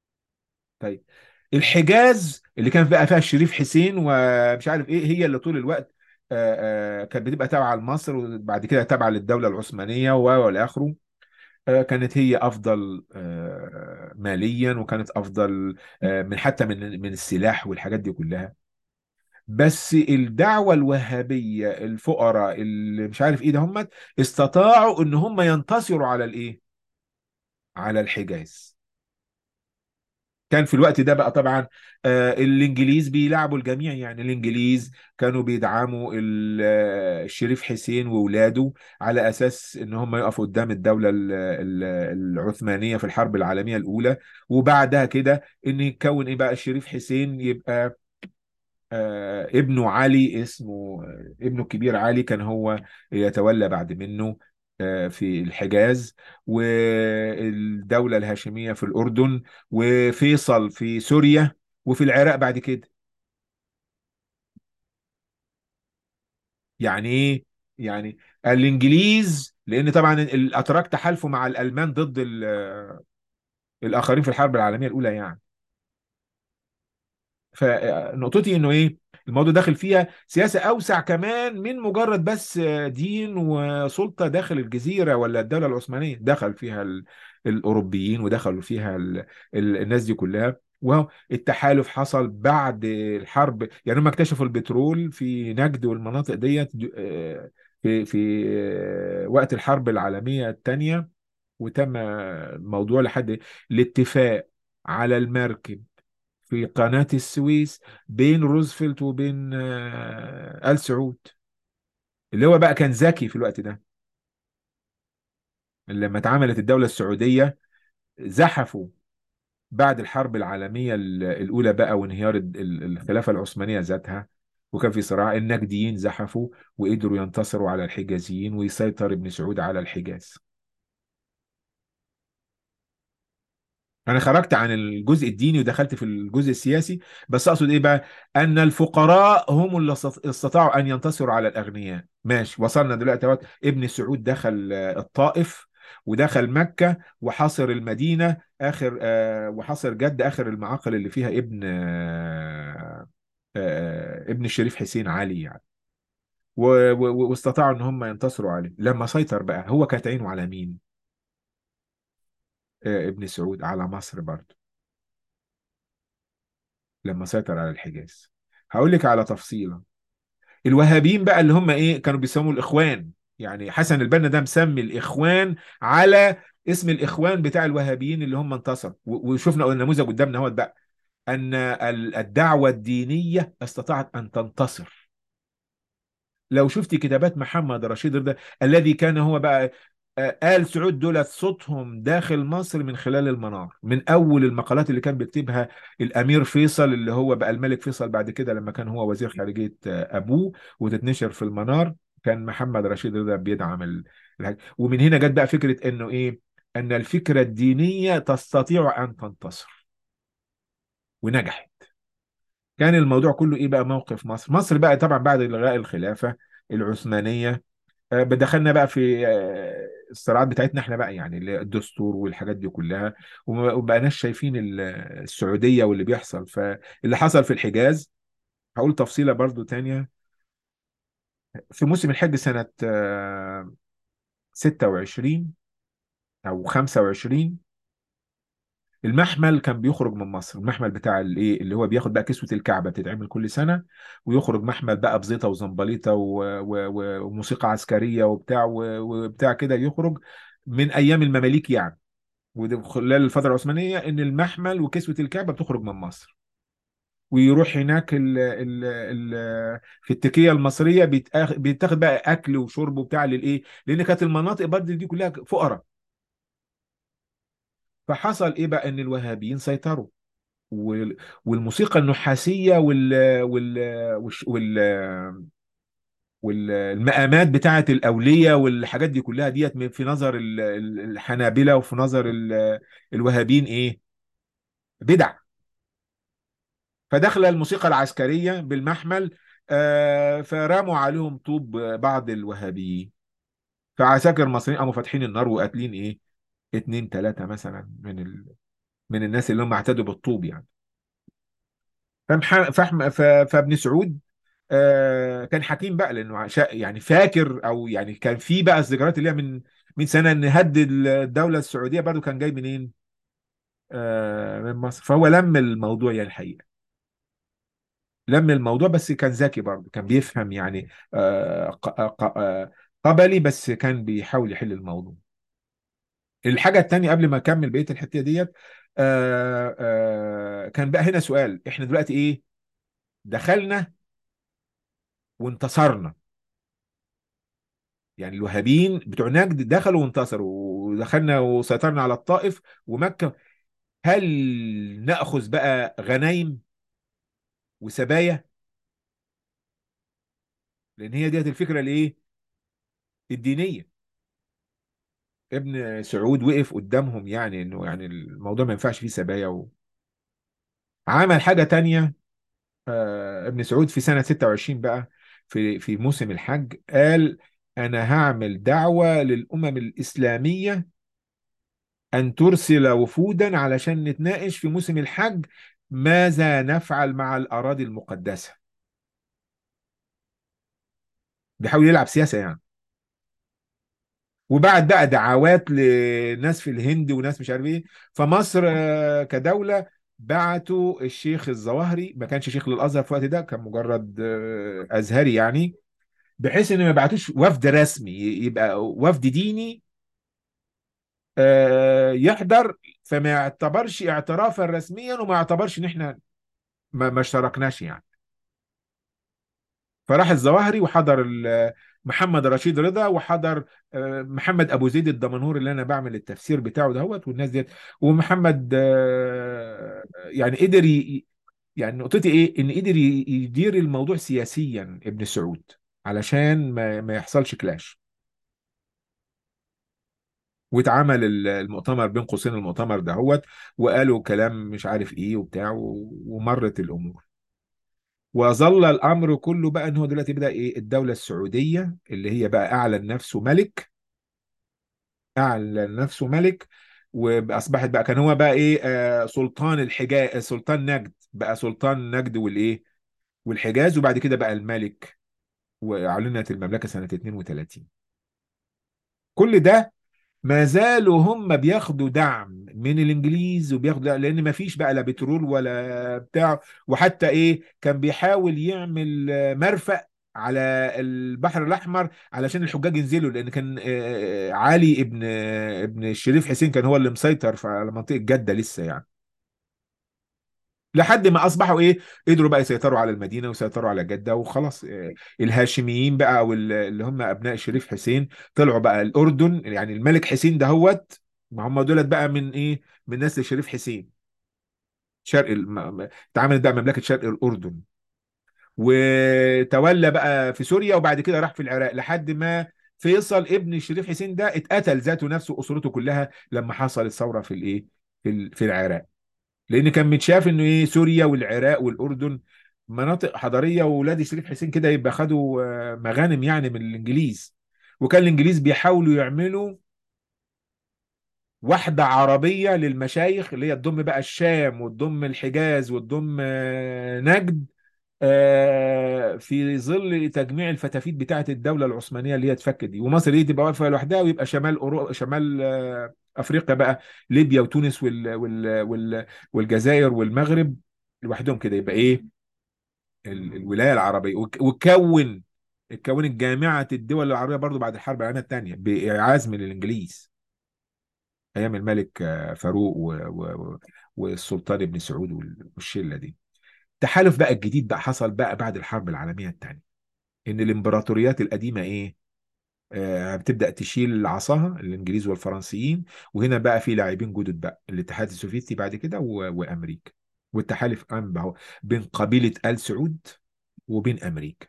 طيب الحجاز اللي كان بقى فيها الشريف حسين ومش عارف ايه هي اللي طول الوقت آه، آه، كانت بتبقى تابعه لمصر وبعد كده تابعه للدوله العثمانيه و والى اخره آه، كانت هي افضل آه، ماليا وكانت افضل آه، من حتى من من السلاح والحاجات دي كلها بس الدعوه الوهابيه الفقراء اللي مش عارف ايه ده هم استطاعوا ان هم ينتصروا على الايه على الحجاز كان في الوقت ده بقى طبعا آه، الانجليز بيلعبوا الجميع يعني الانجليز كانوا بيدعموا ال- آه، الشريف حسين واولاده على اساس ان هم يقفوا قدام الدوله ال- ال- العثمانيه في الحرب العالميه الاولى وبعدها كده ان يتكون ايه بقى الشريف حسين يبقى آه، ابنه علي اسمه آه، ابنه الكبير علي كان هو يتولى بعد منه آه، في الحجاز والدولة الهاشمية في الأردن وفيصل في سوريا وفي العراق بعد كده يعني ايه يعني الإنجليز لأن طبعا الأتراك تحالفوا مع الألمان ضد ال- الآخرين في الحرب العالمية الأولى يعني فنقطتي انه ايه الموضوع داخل فيها سياسة اوسع كمان من مجرد بس دين وسلطة داخل الجزيرة ولا الدولة العثمانية دخل فيها ال- الاوروبيين ودخلوا فيها ال... ال... الناس دي كلها والتحالف حصل بعد الحرب يعني هم اكتشفوا البترول في نجد والمناطق ديت آه، في في آه، وقت الحرب العالمية الثانية وتم الموضوع لحد الاتفاق على المركب في قناة السويس بين روزفلت وبين آه، آل سعود اللي هو بقى كان ذكي في الوقت ده لما اتعملت الدولة السعودية زحفوا بعد الحرب العالمية ال- الأولى بقى وانهيار ال- ال- الخلافة العثمانية ذاتها وكان في صراع النجديين زحفوا وقدروا ينتصروا على الحجازيين ويسيطر ابن سعود على الحجاز انا خرجت عن الجزء الديني ودخلت في الجزء السياسي بس اقصد ايه بقى ان الفقراء هم اللي استط- استطاعوا ان ينتصروا على الاغنياء ماشي وصلنا دلوقتي اهوت ابن سعود دخل آه، الطائف ودخل مكة وحاصر المدينة آخر آه، وحاصر جد آخر المعاقل اللي فيها ابن آه، آه، ابن الشريف حسين علي يعني و- و- واستطاعوا ان هم ينتصروا عليه لما سيطر بقى هو كانت عينه على مين آه، ابن سعود على مصر برضه لما سيطر على الحجاز هقول لك على تفصيلة الوهابيين بقى اللي هم ايه كانوا بيسموا الاخوان يعني حسن البنا ده مسمي الاخوان على اسم الاخوان بتاع الوهابيين اللي هم انتصروا و- وشفنا النموذج قدامنا اهوت بقى ان ال- الدعوة الدينية استطاعت ان تنتصر لو شفتي كتابات محمد رشيد رضا الذي كان هو بقى آه، آل سعود دولت صوتهم داخل مصر من خلال المنار من أول المقالات اللي كان بيكتبها الأمير فيصل اللي هو بقى الملك فيصل بعد كده لما كان هو وزير خارجية آه، أبوه وتتنشر في المنار كان محمد رشيد رضا بيدعم ال- الحاجة ومن هنا جت بقى فكرة إنه إيه أن الفكرة الدينية تستطيع أن تنتصر ونجحت كان الموضوع كله إيه بقى موقف مصر مصر بقى طبعا بعد إلغاء الخلافة العثمانية آه، دخلنا بقى في آه، الصراعات بتاعتنا احنا بقى يعني اللي هي الدستور والحاجات دي كلها وما وما بقناش شايفين ال- السعودية واللي بيحصل فاللي حصل في الحجاز هقول تفصيلة برضو تانية في موسم الحج سنة آه، 26 أو 25 المحمل كان بيخرج من مصر المحمل بتاع الايه اللي هو بياخد بقى كسوة الكعبة بتتعمل كل سنة ويخرج محمل بقى بزيطة وزنبليطة و- و- و- وموسيقى عسكرية وبتاع و- وبتاع كده يخرج من أيام المماليك يعني وده خلال الفترة العثمانية إن المحمل وكسوة الكعبة بتخرج من مصر ويروح هناك ال ال ال في التكية المصرية بيتاخ- بيتاخد بقى أكل وشرب وبتاع للإيه؟ لأن كانت المناطق برضه دي كلها فقراء فحصل إيه بقى إن الوهابيين سيطروا وال- والموسيقى النحاسية وال وال والش- وال والمقامات بتاعة الأولية والحاجات دي كلها ديت من- في نظر ال- ال- الحنابلة وفي نظر ال- الوهابيين إيه؟ بدع فدخل الموسيقى العسكرية بالمحمل آه، فرموا عليهم طوب بعض الوهابيين فعساكر مصريين قاموا فاتحين النار وقاتلين ايه اتنين تلاتة مثلا من ال... من الناس اللي هم اعتدوا بالطوب يعني فمح- فأحم- ف- فابن سعود آه، كان حكيم بقى لانه عشا- يعني فاكر او يعني كان في بقى الذكريات اللي هي من من سنه ان هد الدوله السعوديه برضو كان جاي منين؟ آه، من مصر فهو لم الموضوع يعني الحقيقه لم الموضوع بس كان ذكي برضو كان بيفهم يعني آه، ق- ق- آه، قبلي بس كان بيحاول يحل الموضوع الحاجه التانيه قبل ما اكمل بقيه الحته ديت آه، آه، كان بقى هنا سؤال احنا دلوقتي ايه؟ دخلنا وانتصرنا يعني الوهابيين بتوع نجد دخلوا وانتصروا ودخلنا وسيطرنا على الطائف ومكة هل نأخذ بقى غنايم وسبايا لأن هي ديت الفكرة الإيه الدينية ابن سعود وقف قدامهم يعني إنه يعني الموضوع ما ينفعش فيه سبايا وعمل حاجة تانية آه ابن سعود في سنة 26 بقى في في موسم الحج قال أنا هعمل دعوة للأمم الإسلامية أن ترسل وفودا علشان نتناقش في موسم الحج ماذا نفعل مع الأراضي المقدسة بيحاول يلعب سياسة يعني وبعد بقى دعوات لناس في الهند وناس مش عارف ايه فمصر آه، كدولة بعتوا الشيخ الظواهري ما كانش شيخ للأزهر في الوقت ده كان مجرد آه، أزهري يعني بحيث ان ما يبعتوش وفد رسمي يبقى وفد ديني آه، يحضر فما يعتبرش اعترافا رسميا وما يعتبرش ان احنا ما ما اشتركناش يعني فراح الظواهري وحضر ال- محمد رشيد رضا وحضر آه، محمد ابو زيد الدمنهور اللي انا بعمل التفسير بتاعه دهوت والناس ديت ومحمد آه، يعني قدر ي- يعني نقطتي ايه ان قدر ي- يدير الموضوع سياسيا ابن سعود علشان ما ما يحصلش كلاش واتعمل ال- المؤتمر بين قوسين المؤتمر دهوت وقالوا كلام مش عارف ايه وبتاع و- ومرت الامور وظل الامر كله بقى ان هو دلوقتي بدا ايه الدوله السعوديه اللي هي بقى اعلن نفسه ملك اعلن نفسه ملك واصبحت بقى كان هو بقى ايه آه سلطان الحجاز سلطان نجد بقى سلطان نجد والايه والحجاز وبعد كده بقى الملك واعلنت المملكه سنه 32 كل ده ما زالوا هم بياخدوا دعم من الانجليز وبياخدوا دعم لان ما فيش بقى لا بترول ولا بتاع وحتى ايه كان بيحاول يعمل آه، مرفأ على البحر الاحمر علشان الحجاج ينزلوا لان كان آه، آه، علي ابن آه، ابن الشريف حسين كان هو اللي مسيطر في- على منطقة جدة لسه يعني لحد ما اصبحوا ايه قدروا بقى يسيطروا على المدينه ويسيطروا على جده وخلاص آه، الهاشميين بقى او ال- اللي هم ابناء الشريف حسين طلعوا بقى الاردن يعني الملك حسين دهوت ما هم دولت بقى من ايه من نسل الشريف حسين شرق الم- م- اتعملت بقى مملكه شرق الاردن وتولى بقى في سوريا وبعد كده راح في العراق لحد ما فيصل ابن الشريف حسين ده اتقتل ذاته نفسه اسرته كلها لما حصلت ثوره في الايه في ال- في العراق لان كان متشاف انه ايه سوريا والعراق والاردن مناطق حضاريه واولاد الشريف حسين كده يبقى خدوا آه، مغانم يعني من الانجليز وكان الانجليز بيحاولوا يعملوا وحده عربيه للمشايخ اللي هي تضم بقى الشام وتضم الحجاز وتضم آه، نجد آه، في ظل تجميع الفتافيت بتاعه الدوله العثمانيه اللي هي اتفكت دي ومصر دي تبقى واقفه لوحدها ويبقى شمال أورو... شمال آه، افريقيا بقى ليبيا وتونس وال... وال... وال... والجزائر والمغرب لوحدهم كده يبقى ايه ال... الولايه العربيه وك... وكون اتكونت جامعه الدول العربيه برضو بعد الحرب العالميه الثانيه باعاز من الانجليز ايام الملك آه، فاروق و... و... والسلطان ابن سعود وال- والشله دي التحالف بقى الجديد بقى حصل بقى بعد الحرب العالميه الثانيه ان الامبراطوريات القديمه ايه آه بتبدا تشيل عصاها الانجليز والفرنسيين وهنا بقى في لاعبين جدد بقى الاتحاد السوفيتي بعد كده و... وامريكا والتحالف قام بقى بين قبيله ال سعود وبين امريكا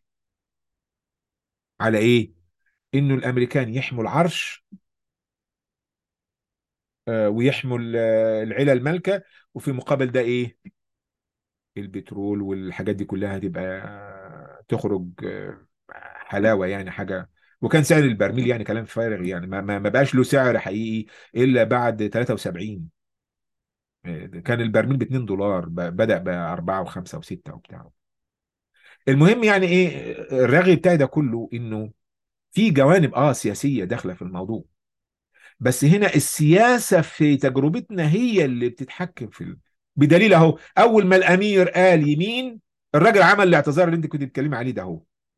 على ايه انه الامريكان يحموا العرش آه ويحموا ال- آه، العيله المالكه وفي مقابل ده ايه البترول والحاجات دي كلها هتبقى تخرج آه، حلاوه يعني حاجه وكان سعر البرميل يعني كلام فارغ يعني ما ما ما بقاش له سعر حقيقي الا بعد 73 آه، كان البرميل ب 2 دولار ب- بدأ ب 4 و5 و6 وبتاع المهم يعني ايه الرغي بتاعي ده كله انه في جوانب اه سياسيه داخله في الموضوع بس هنا السياسه في تجربتنا هي اللي بتتحكم في ال... بدليل اهو اول ما الامير قال يمين الراجل عمل الاعتذار اللي انت كنت بتتكلمي عليه ده اهو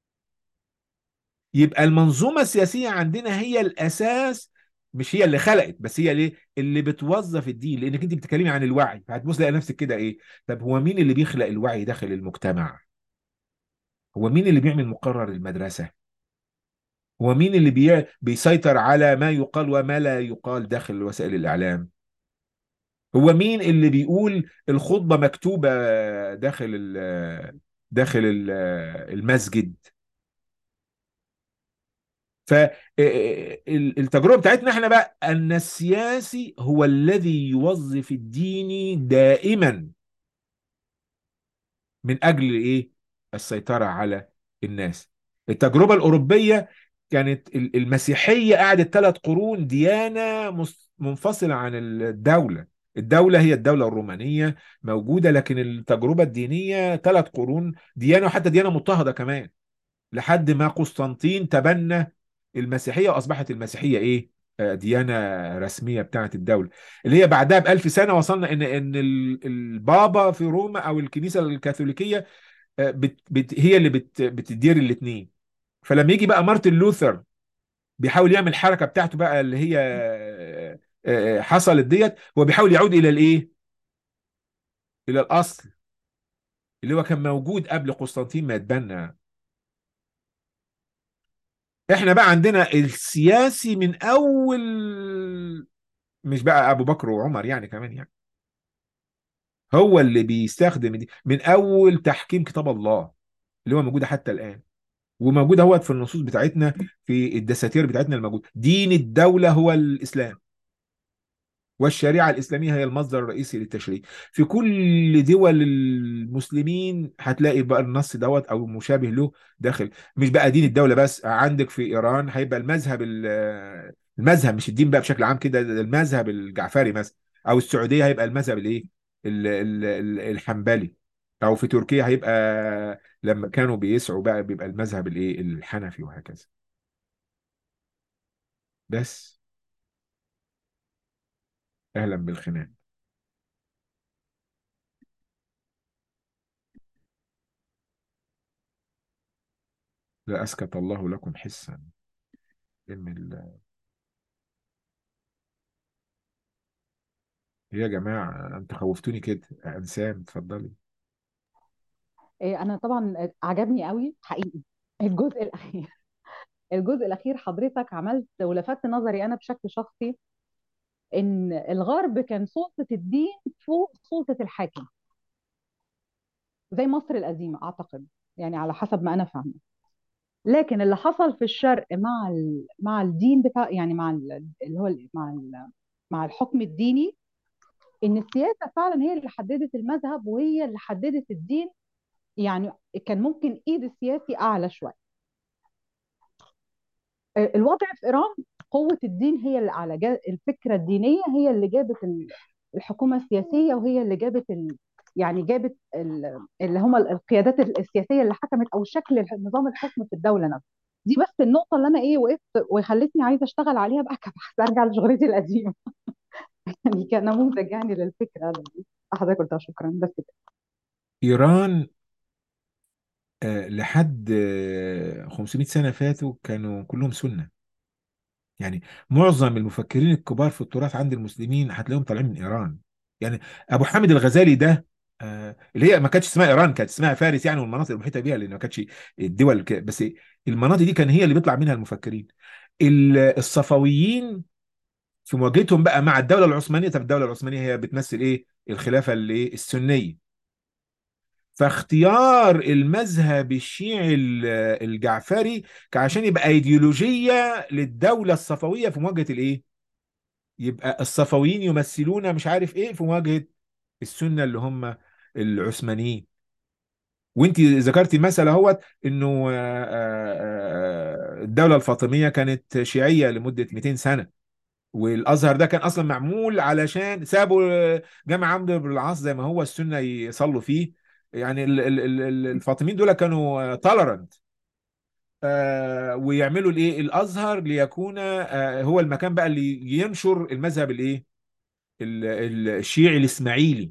يبقى المنظومه السياسيه عندنا هي الاساس مش هي اللي خلقت بس هي ليه اللي بتوظف الدين لانك انت بتتكلمي عن الوعي فهتبص تلاقي نفسك كده ايه طب هو مين اللي بيخلق الوعي داخل المجتمع هو مين اللي بيعمل مقرر المدرسه هو مين اللي بي... بيسيطر على ما يقال وما لا يقال داخل وسائل الإعلام هو مين اللي بيقول الخطبة مكتوبة داخل ال... داخل ال- المسجد فالتجربة بتاعتنا احنا بقى أن السياسي هو الذي يوظف الديني دائما من أجل إيه؟ السيطرة على الناس التجربة الأوروبية كانت ال- المسيحية قعدت ثلاث قرون ديانة مس- منفصلة عن الدولة الدولة هي الدولة الرومانية موجودة لكن التجربة الدينية ثلاث قرون ديانة وحتى ديانة مضطهدة كمان لحد ما قسطنطين تبنى المسيحية وأصبحت المسيحية إيه؟ آه، ديانة رسمية بتاعت الدولة اللي هي بعدها بألف سنة وصلنا إن إن ال- البابا في روما أو الكنيسة الكاثوليكية آه، بت بت هي اللي بت بتدير الاثنين فلما يجي بقى مارتن لوثر بيحاول يعمل الحركه بتاعته بقى اللي هي آه، آه، حصلت ديت هو بيحاول يعود الى الايه؟ الى الاصل اللي هو كان موجود قبل قسطنطين ما يتبنى احنا بقى عندنا السياسي من اول مش بقى ابو بكر وعمر يعني كمان يعني هو اللي بيستخدم دي من اول تحكيم كتاب الله اللي هو موجوده حتى الان وموجوده هو في النصوص بتاعتنا في الدساتير بتاعتنا الموجوده دين الدوله هو الاسلام والشريعة الإسلامية هي المصدر الرئيسي للتشريع في كل دول المسلمين هتلاقي بقى النص دوت أو مشابه له داخل مش بقى دين الدولة بس عندك في إيران هيبقى المذهب ال- المذهب مش الدين بقى بشكل عام كده المذهب الجعفري مثلا أو السعودية هيبقى المذهب الإيه ال- ال- ال- الحنبلي أو في تركيا هيبقى لما كانوا بيسعوا بقى بيبقى المذهب الإيه الحنفي وهكذا بس أهلا بالخناق لا أسكت الله لكم حسا إن ال- يا جماعة أنت خوفتوني كده أنسام اتفضلي إيه، انا طبعا عجبني قوي حقيقي الجزء الاخير الجزء الاخير حضرتك عملت ولفت نظري انا بشكل شخصي ان الغرب كان سلطة الدين فوق سلطة الحاكم زي مصر القديمة اعتقد يعني على حسب ما انا فاهمه لكن اللي حصل في الشرق مع ال... مع الدين بتاع يعني مع ال... اللي هو ال- مع ال... مع الحكم الديني ان السياسة فعلا هي اللي حددت المذهب وهي اللي حددت الدين يعني كان ممكن ايد السياسي اعلى شوية الوضع في ايران قوة الدين هي اللي اعلى جا- الفكرة الدينية هي اللي جابت ال- الحكومة السياسية وهي اللي جابت ال... يعني جابت ال... اللي هم القيادات السياسية اللي حكمت او شكل الح- نظام الحكم في الدولة نفسها دي بس النقطة اللي انا ايه وقفت وخلتني عايزة اشتغل عليها بقى كبحث ارجع لشغلتي القديمة يعني كنموذج يعني للفكرة اللي حضرتك قلتها شكرا بس كده إيران آه، لحد آه، 500 سنة فاتوا كانوا كلهم سنة يعني معظم المفكرين الكبار في التراث عند المسلمين هتلاقيهم طالعين من إيران يعني أبو حامد الغزالي ده آه، اللي هي ما كانتش اسمها إيران كانت اسمها فارس يعني والمناطق المحيطة بيها لأن ما كانتش الدول ك- بس المناطق دي كان هي اللي بيطلع منها المفكرين ال- الصفويين في مواجهتهم بقى مع الدولة العثمانية طب الدولة العثمانية هي بتمثل إيه الخلافة اللي إيه؟ السنية فاختيار المذهب الشيعي ال- الجعفري عشان يبقى ايديولوجية للدولة الصفوية في مواجهة الايه؟ يبقى الصفويين يمثلون مش عارف ايه في مواجهة السنة اللي هم العثمانيين وانت ذكرتي مثل اهوت انه آه، آه، آه، الدولة الفاطمية كانت شيعية لمدة 200 سنة والازهر ده كان اصلا معمول علشان سابوا جامع عمرو بن العاص زي ما هو السنه يصلوا فيه يعني ال- ال- ال- ال- الفاطميين دول كانوا تولرنت ويعملوا الايه الازهر ليكون آه، هو المكان بقى اللي ينشر المذهب الايه ال- ال- الشيعي الاسماعيلي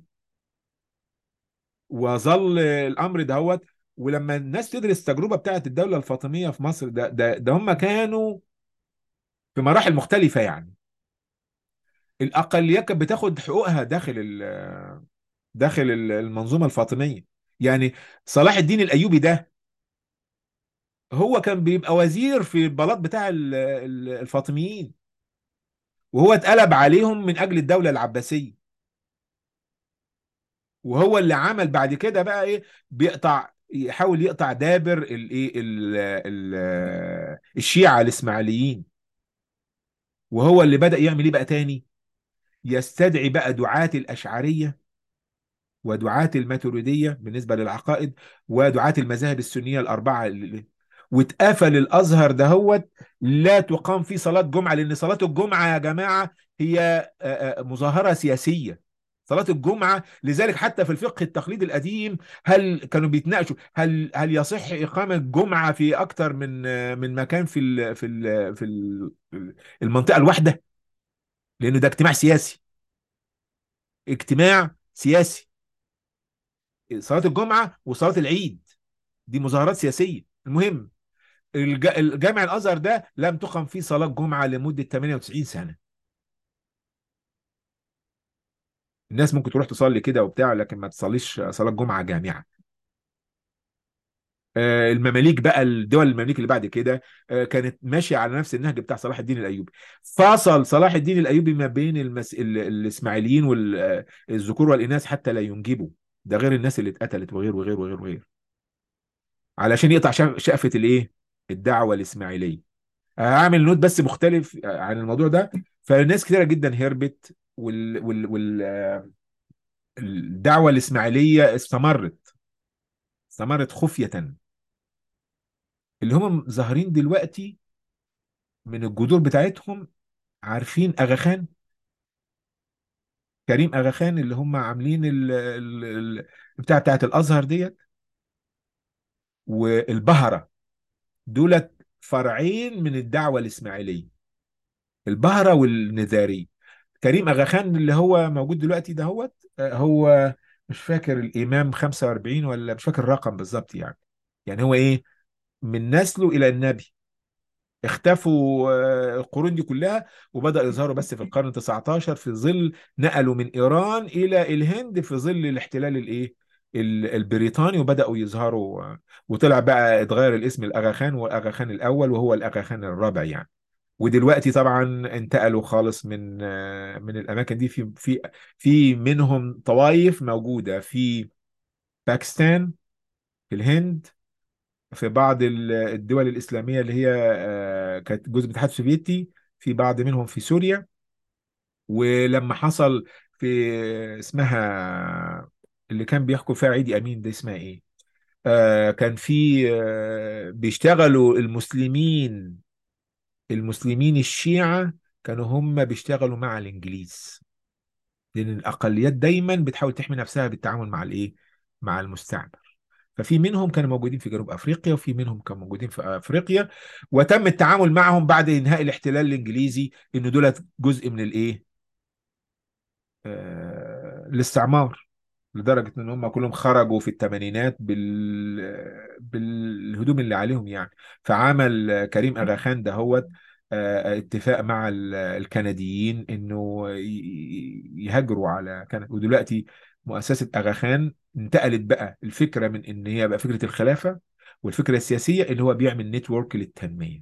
وظل الامر دهوت ولما الناس تدرس التجربه بتاعت الدوله الفاطميه في مصر ده ده, ده هم كانوا في مراحل مختلفه يعني الاقليات كانت بتاخد حقوقها داخل ال- داخل ال- المنظومه الفاطميه يعني صلاح الدين الايوبي ده هو كان بيبقى وزير في البلاط بتاع ال- ال- الفاطميين وهو اتقلب عليهم من اجل الدوله العباسيه وهو اللي عمل بعد كده بقى ايه بيقطع يحاول يقطع دابر الايه ال- ال- الشيعة الاسماعيليين وهو اللي بدأ يعمل ايه بقى تاني يستدعي بقى دعاة الأشعرية ودعاة الماتريدية بالنسبة للعقائد ودعاة المذاهب السنية الأربعة اللي- واتقفل الأزهر دهوت لا تقام فيه صلاة جمعة لأن صلاة الجمعة يا جماعة هي آه، آه، مظاهرة سياسية صلاة الجمعة لذلك حتى في الفقه التقليدي القديم هل كانوا بيتناقشوا هل هل يصح إقامة جمعة في أكتر من آه، من مكان في ال في ال في ال- المنطقة الواحدة لأنه ده اجتماع سياسي اجتماع سياسي صلاة الجمعة وصلاة العيد دي مظاهرات سياسية المهم الج- الجامع الأزهر ده لم تقم فيه صلاة جمعة لمدة 98 سنة الناس ممكن تروح تصلي كده وبتاع لكن ما تصليش صلاة جمعة جامعة آه، المماليك بقى الدول المماليك اللي بعد كده آه، كانت ماشية على نفس النهج بتاع صلاح الدين الأيوبي فصل صلاح الدين الأيوبي ما بين المس... ال- الإسماعيليين والذكور والإناث حتى لا ينجبوا ده غير الناس اللي اتقتلت وغير وغير وغير وغير علشان يقطع شف- شقفة الإيه الدعوة الإسماعيلية هعمل نوت بس مختلف عن الموضوع ده فناس كتيرة جدا هربت وال... وال... وال... آه، الدعوة الإسماعيلية استمرت استمرت خفية اللي هم ظاهرين دلوقتي من الجذور بتاعتهم عارفين أغا خان كريم أغا خان اللي هم عاملين ال... ال... ال... بتاع بتاعت الأزهر ديت والبهرة دولت فرعين من الدعوة الإسماعيلية البهرة والنزاري كريم أغا خان اللي هو موجود دلوقتي ده هو هو مش فاكر الإمام 45 ولا مش فاكر الرقم بالظبط يعني يعني هو إيه من نسله إلى النبي اختفوا آه، القرون دي كلها وبدأ يظهروا بس في القرن 19 في ظل نقلوا من إيران إلى الهند في ظل الاحتلال الإيه ال- البريطاني وبدأوا يظهروا آه، وطلع بقى اتغير الاسم الأغا خان والأغا خان الأول وهو الأغا خان الرابع يعني ودلوقتي طبعا انتقلوا خالص من آه، من الأماكن دي في في في منهم طوائف موجودة في باكستان في الهند في بعض ال- الدول الإسلامية اللي هي آه، كانت جزء من الاتحاد السوفيتي في بعض منهم في سوريا ولما حصل في اسمها اللي كان بيحكم فيها عيدي أمين ده اسمها إيه؟ آه كان في آه بيشتغلوا المسلمين المسلمين الشيعة كانوا هم بيشتغلوا مع الإنجليز لأن الأقليات دايما بتحاول تحمي نفسها بالتعامل مع الإيه؟ مع المستعمر ففي منهم كانوا موجودين في جنوب افريقيا وفي منهم كانوا موجودين في افريقيا وتم التعامل معهم بعد انهاء الاحتلال الانجليزي ان دول جزء من الايه آه الاستعمار لدرجه ان هم كلهم خرجوا في الثمانينات بال بالهدوم اللي عليهم يعني فعمل كريم اغا خان ده هو اتفاق مع ال- الكنديين انه ي- يهاجروا على كندا ودلوقتي مؤسسة أغا خان انتقلت بقى الفكرة من إن هي بقى فكرة الخلافة والفكرة السياسية اللي هو بيعمل نتورك للتنمية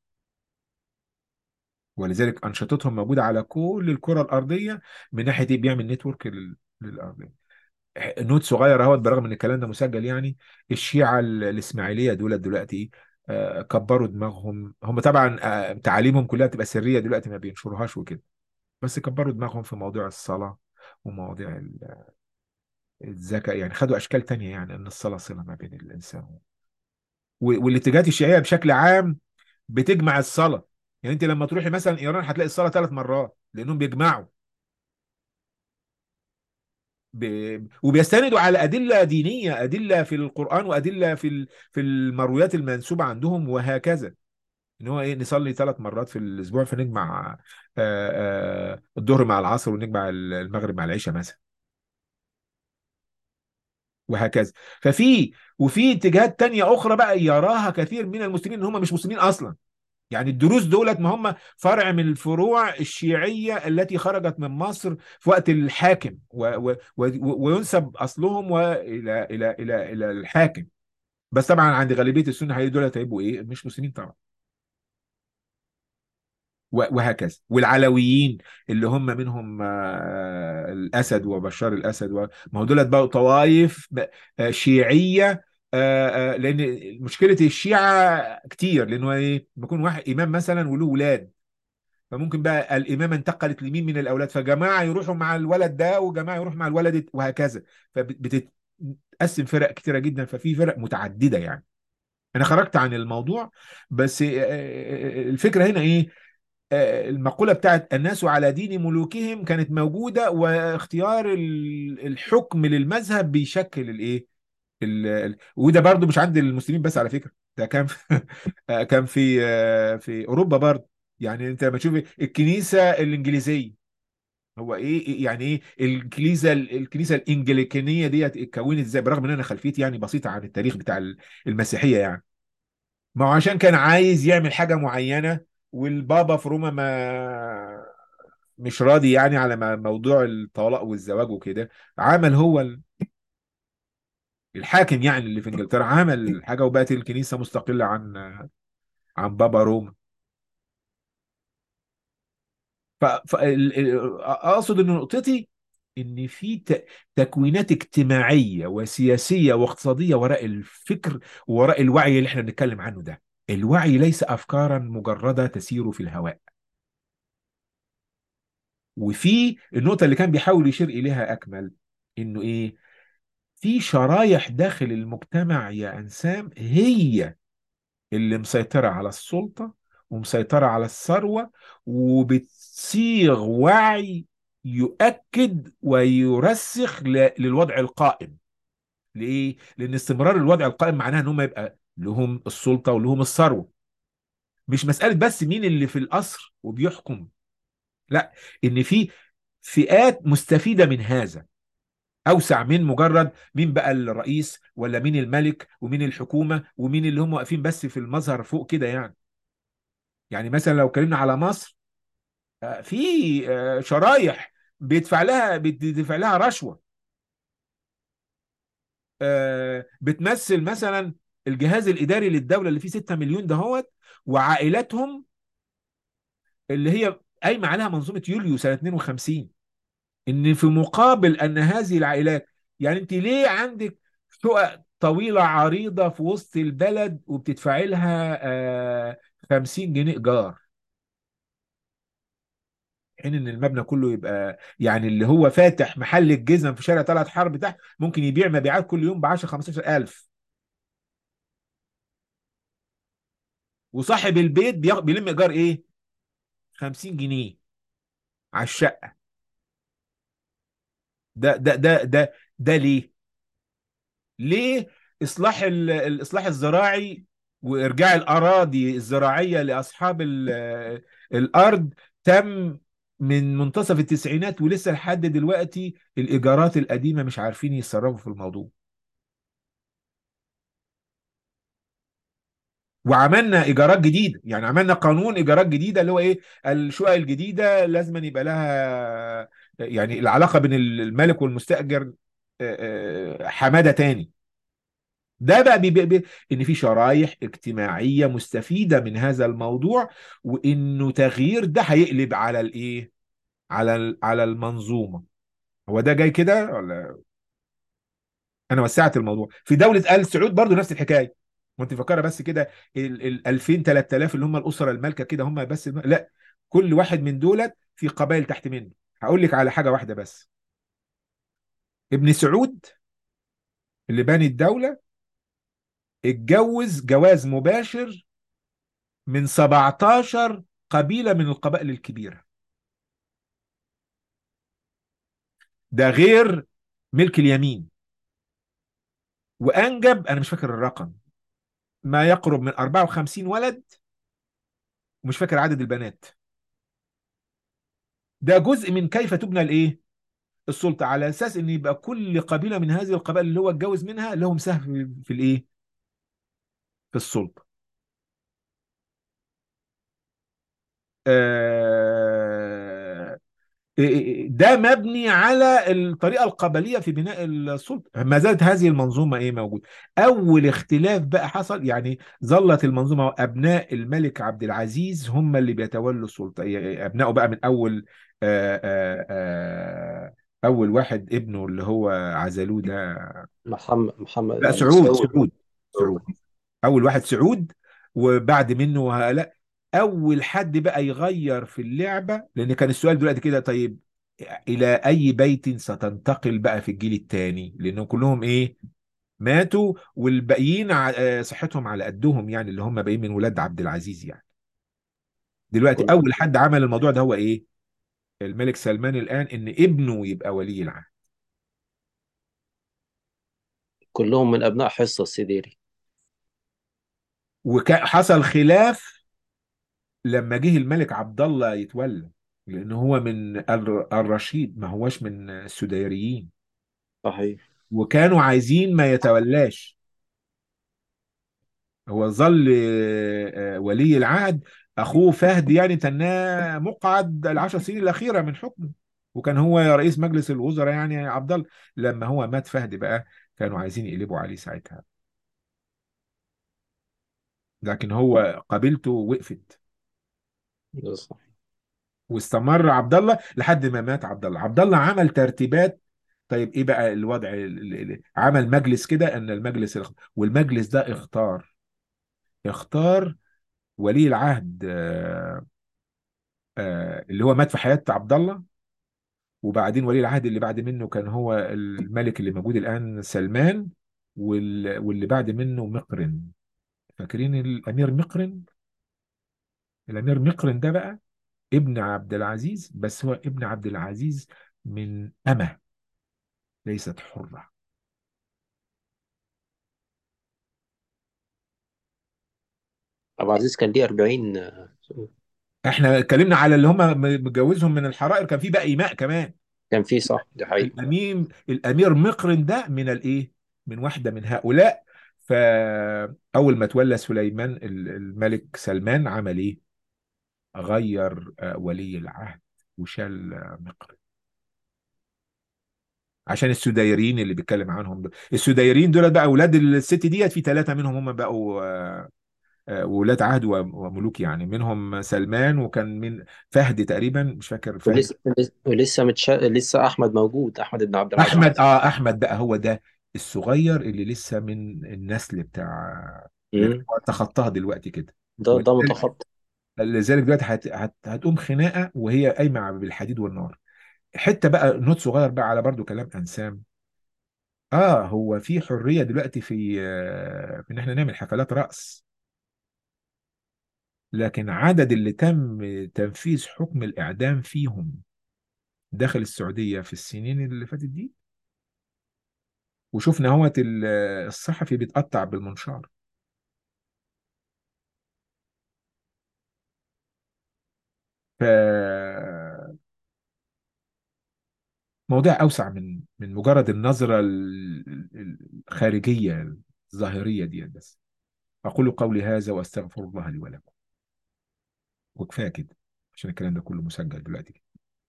ولذلك أنشطتهم موجودة على كل الكرة الأرضية من ناحية إيه بيعمل نتورك لل- للأرضية نوت صغير اهوت برغم ان الكلام ده مسجل يعني الشيعة ال- الإسماعيلية دولت دلوقتي آه، كبروا دماغهم هم طبعا آه، تعاليمهم كلها بتبقى سرية دلوقتي ما بينشروهاش وكده بس كبروا دماغهم في مواضيع الصلاة ومواضيع ال- الزكاة يعني خدوا أشكال تانية يعني أن الصلاة صلة ما بين الإنسان و- والاتجاهات الشيعية بشكل عام بتجمع الصلاة يعني انت لما تروحي مثلا ايران هتلاقي الصلاه ثلاث مرات لانهم بيجمعوا ب... وبيستندوا على ادله دينيه ادله في القران وادله في ال... في المرويات المنسوبه عندهم وهكذا ان هو ايه نصلي ثلاث مرات في الاسبوع فنجمع آه، آه، الظهر مع العصر ونجمع المغرب مع العشاء مثلا وهكذا ففي وفي اتجاهات تانية اخرى بقى يراها كثير من المسلمين ان هم مش مسلمين اصلا يعني الدروز دولت ما هم فرع من الفروع الشيعية التي خرجت من مصر في وقت الحاكم و و و وينسب أصلهم وإلى إلى إلى إلى الحاكم بس طبعا عند غالبية السنة هي دولت هيبقوا إيه مش مسلمين طبعا و- وهكذا والعلويين اللي هم منهم آه، الأسد وبشار الأسد و- ما هو دولت بقوا طوائف ب- آه، شيعية آه، آه، لأن مشكلة الشيعة كتير لأنه إيه بيكون واحد إمام مثلا وله ولاد فممكن بقى الإمامة انتقلت لمين من الأولاد فجماعة يروحوا مع الولد ده وجماعة يروحوا مع الولد الت- وهكذا فبتتقسم فرق كتيرة جدا ففي فرق متعددة يعني أنا خرجت عن الموضوع بس آه، آه، الفكرة هنا إيه آه، المقولة بتاعت الناس على دين ملوكهم كانت موجودة واختيار ال- الحكم للمذهب بيشكل الايه ال- ال- وده برضو مش عند المسلمين بس على فكرة ده كان في آه، كان في آه، في اوروبا برضو يعني انت لما تشوف الكنيسة الانجليزية هو ايه إيه- يعني ايه الكنيسه الكنيسه الانجليكانيه ديت اتكونت ازاي برغم ان انا خلفيتي يعني بسيطه عن التاريخ بتاع المسيحيه يعني ما هو عشان كان عايز يعمل حاجة معينة والبابا في روما ما مش راضي يعني على ما- موضوع الطلاق والزواج وكده عمل هو ال- الحاكم يعني اللي في انجلترا عمل حاجة وبقت الكنيسة مستقلة عن عن بابا روما ف... ف... ال- ال- اقصد ان نقطتي ان في ت... تكوينات اجتماعية وسياسية واقتصادية وراء الفكر وراء الوعي اللي احنا بنتكلم عنه ده الوعي ليس افكارا مجردة تسير في الهواء وفي النقطة اللي كان بيحاول يشير إليها أكمل إنه إيه في شرايح داخل المجتمع يا أنسام هي اللي مسيطرة على السلطة ومسيطرة على الثروة وبتصيغ وعي يؤكد ويرسخ ل- للوضع القائم لإيه؟ لأن استمرار الوضع القائم معناه إن هم يبقى لهم السلطة ولهم الثروة مش مسألة بس مين اللي في القصر وبيحكم لا إن في فئات مستفيدة من هذا اوسع من مجرد مين بقى الرئيس ولا مين الملك ومين الحكومه ومين اللي هم واقفين بس في المظهر فوق كده يعني يعني مثلا لو اتكلمنا على مصر آه، في آه، شرايح بيدفع لها بيدفع لها رشوه آه، بتمثل مثلا الجهاز الاداري للدوله اللي فيه 6 مليون دهوت وعائلاتهم اللي هي قايمه عليها منظومه يوليو سنه 52 ان في مقابل ان هذه العائلات يعني انت ليه عندك شقق طويلة عريضة في وسط البلد وبتدفعي لها آه 50 جنيه إيجار حين ان المبنى كله يبقى يعني اللي هو فاتح محل الجزم في شارع طلعت حرب تحت ممكن يبيع مبيعات كل يوم ب 10 15 ألف وصاحب البيت بياخد بيلم إيجار إيه 50 جنيه على الشقة ده ده ده ده ده ليه ليه اصلاح ال- الاصلاح الزراعي وارجاع الاراضي الزراعيه لاصحاب ال- الارض تم من منتصف التسعينات ولسه لحد دلوقتي الايجارات القديمه مش عارفين يتصرفوا في الموضوع وعملنا ايجارات جديده يعني عملنا قانون ايجارات جديده اللي هو ايه الشقق الجديده لازم أن يبقى لها يعني العلاقه بين المالك والمستاجر آه، آه، حماده تاني ده بقى بيبقى بي ان في شرايح اجتماعيه مستفيده من هذا الموضوع وانه تغيير ده هيقلب على الايه على ال- على المنظومه هو ده جاي كده ولا انا وسعت الموضوع في دوله ال سعود برضو نفس الحكايه وانت فاكره بس كده ال ال 2000 3000 اللي هم الاسره المالكه كده هم بس الم... لا كل واحد من دولت في قبائل تحت منه هقول لك على حاجه واحده بس ابن سعود اللي باني الدوله اتجوز جواز مباشر من 17 قبيلة من القبائل الكبيرة ده غير ملك اليمين وأنجب أنا مش فاكر الرقم ما يقرب من 54 ولد ومش فاكر عدد البنات ده جزء من كيف تبنى الايه السلطة على أساس إن يبقى كل قبيلة من هذه القبائل اللي هو اتجوز منها لهم سهم في في الإيه؟ في السلطة. آه، ده مبني على الطريقة القبلية في بناء السلطة ما زالت هذه المنظومة ايه موجود اول اختلاف بقى حصل يعني ظلت المنظومة ابناء الملك عبد العزيز هم اللي بيتولوا السلطة يعني ابنائه بقى من اول آآ آآ اول واحد ابنه اللي هو عزلوه ده محمد محمد لا يعني سعود سعود سعود سعود اول واحد سعود وبعد منه لا اول حد بقى يغير في اللعبه لان كان السؤال دلوقتي كده طيب الى اي بيت ستنتقل بقى في الجيل الثاني لانهم كلهم ايه ماتوا والباقيين ع- آه، صحتهم على قدهم يعني اللي هم باقيين من ولاد عبد العزيز يعني دلوقتي كل اول حد عمل الموضوع ده هو ايه الملك سلمان الان ان ابنه يبقى ولي العهد كلهم من ابناء حصة السديري وحصل خلاف لما جه الملك عبد الله يتولى لان هو من الر- الرشيد ما هوش من السديريين صحيح وكانوا عايزين ما يتولاش هو ظل آه، آه، ولي العهد اخوه فهد يعني تناه مقعد العشر سنين الاخيره من حكمه وكان هو رئيس مجلس الوزراء يعني عبد الله لما هو مات فهد بقى كانوا عايزين يقلبوا عليه ساعتها لكن هو قبيلته وقفت ده صحيح واستمر عبد الله لحد ما مات عبد الله عبد الله عمل ترتيبات طيب ايه بقى الوضع ال- ال- ال- عمل مجلس كده ان المجلس الاخ- والمجلس ده اختار اختار ولي العهد آه، آه، اللي هو مات في حياة عبد الله وبعدين ولي العهد اللي بعد منه كان هو الملك اللي موجود الآن سلمان وال- واللي بعد منه مقرن فاكرين الأمير مقرن الأمير مقرن ده بقى ابن عبد العزيز بس هو ابن عبد العزيز من أمة ليست حرة عبد العزيز كان ليه 40 آه، احنا اتكلمنا على اللي هم متجوزهم من الحرائر كان في بقى إماء كمان كان فيه صح دي حقيقة الأمير الأمير مقرن ده من الإيه؟ من واحدة من هؤلاء فأول ما تولى سليمان ال- الملك سلمان عمل إيه؟ غير آه، ولي العهد وشال آه، مقرن عشان السديريين اللي بيتكلم عنهم دول السديريين دول بقى أولاد الست ديت في ثلاثة منهم هم بقوا آه، آه، ولاد عهد وم- وملوك يعني منهم سلمان وكان من فهد تقريبا مش فاكر فهد ولسه ولسه متش... لسه احمد موجود احمد بن عبد العزيز احمد اه احمد بقى هو ده الصغير اللي لسه من النسل بتاع لكن مم. هو تخطاها دلوقتي كده ده ده ولذلك متخطى لذلك دلوقتي هت... هت... هتقوم خناقه وهي قايمه بالحديد والنار حته بقى نوت صغير بقى على برضو كلام انسام اه هو في حريه دلوقتي في آه، في ان احنا نعمل حفلات رقص لكن عدد اللي تم تنفيذ حكم الاعدام فيهم داخل السعوديه في السنين اللي فاتت دي وشفنا هوت ال- الصحفي بيتقطع بالمنشار ف موضوع أوسع من من مجرد النظرة ال- ال- الخارجية الظاهرية دي بس أقول قولي هذا وأستغفر الله لي ولكم وكفاية كده عشان الكلام ده كله مسجل دلوقتي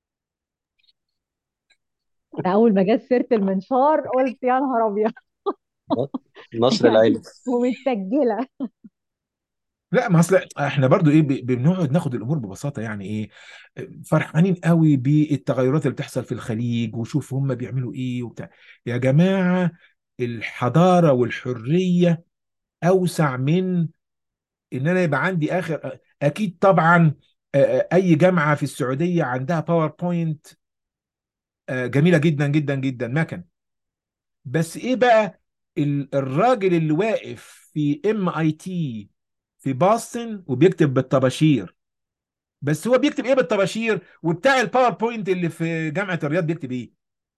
انا اول ما جت سيره المنشار قلت يا نهار ابيض نصر يعني العلم ومتسجله لا ما اصل احنا برضو ايه ب- بنقعد ناخد الامور ببساطه يعني ايه فرحانين قوي بالتغيرات اللي بتحصل في الخليج وشوف هم بيعملوا ايه وبتاع يا جماعه الحضاره والحريه اوسع من ان انا يبقى عندي اخر اكيد طبعا آه، آه، اي جامعه في السعوديه عندها باوربوينت آه، جميله جدا جدا جدا مكن بس ايه بقى ال- الراجل اللي واقف في ام اي تي في باستن وبيكتب بالطباشير بس هو بيكتب ايه بالطباشير وبتاع الباوربوينت اللي في جامعه الرياض بيكتب ايه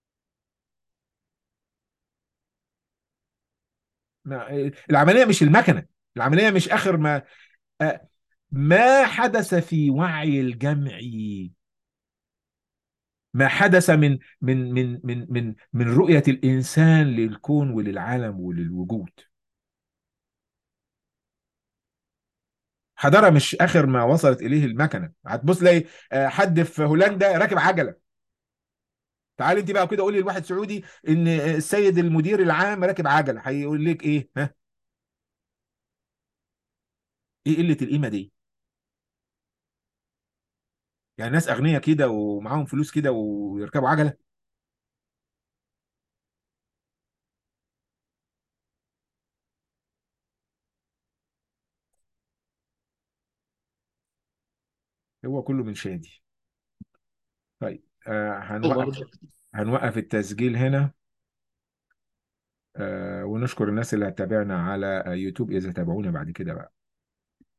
ما- العمليه مش المكنه العمليه مش اخر ما آه، ما حدث في وعي الجمعي ما حدث من من من من من من رؤية الإنسان للكون وللعالم وللوجود حضارة مش آخر ما وصلت إليه المكنة هتبص تلاقي آه، حد في هولندا راكب عجلة تعال انت بقى كده قولي لواحد سعودي ان السيد المدير العام راكب عجلة هيقول لك ايه ها ايه قلة القيمة دي يعني ناس اغنياء كده ومعاهم فلوس كده ويركبوا عجلة هو كله من شادي طيب آه هنوقف وبرضه هنوقف التسجيل هنا آه ونشكر الناس اللي هتتابعنا على يوتيوب إذا تابعونا بعد كده بقى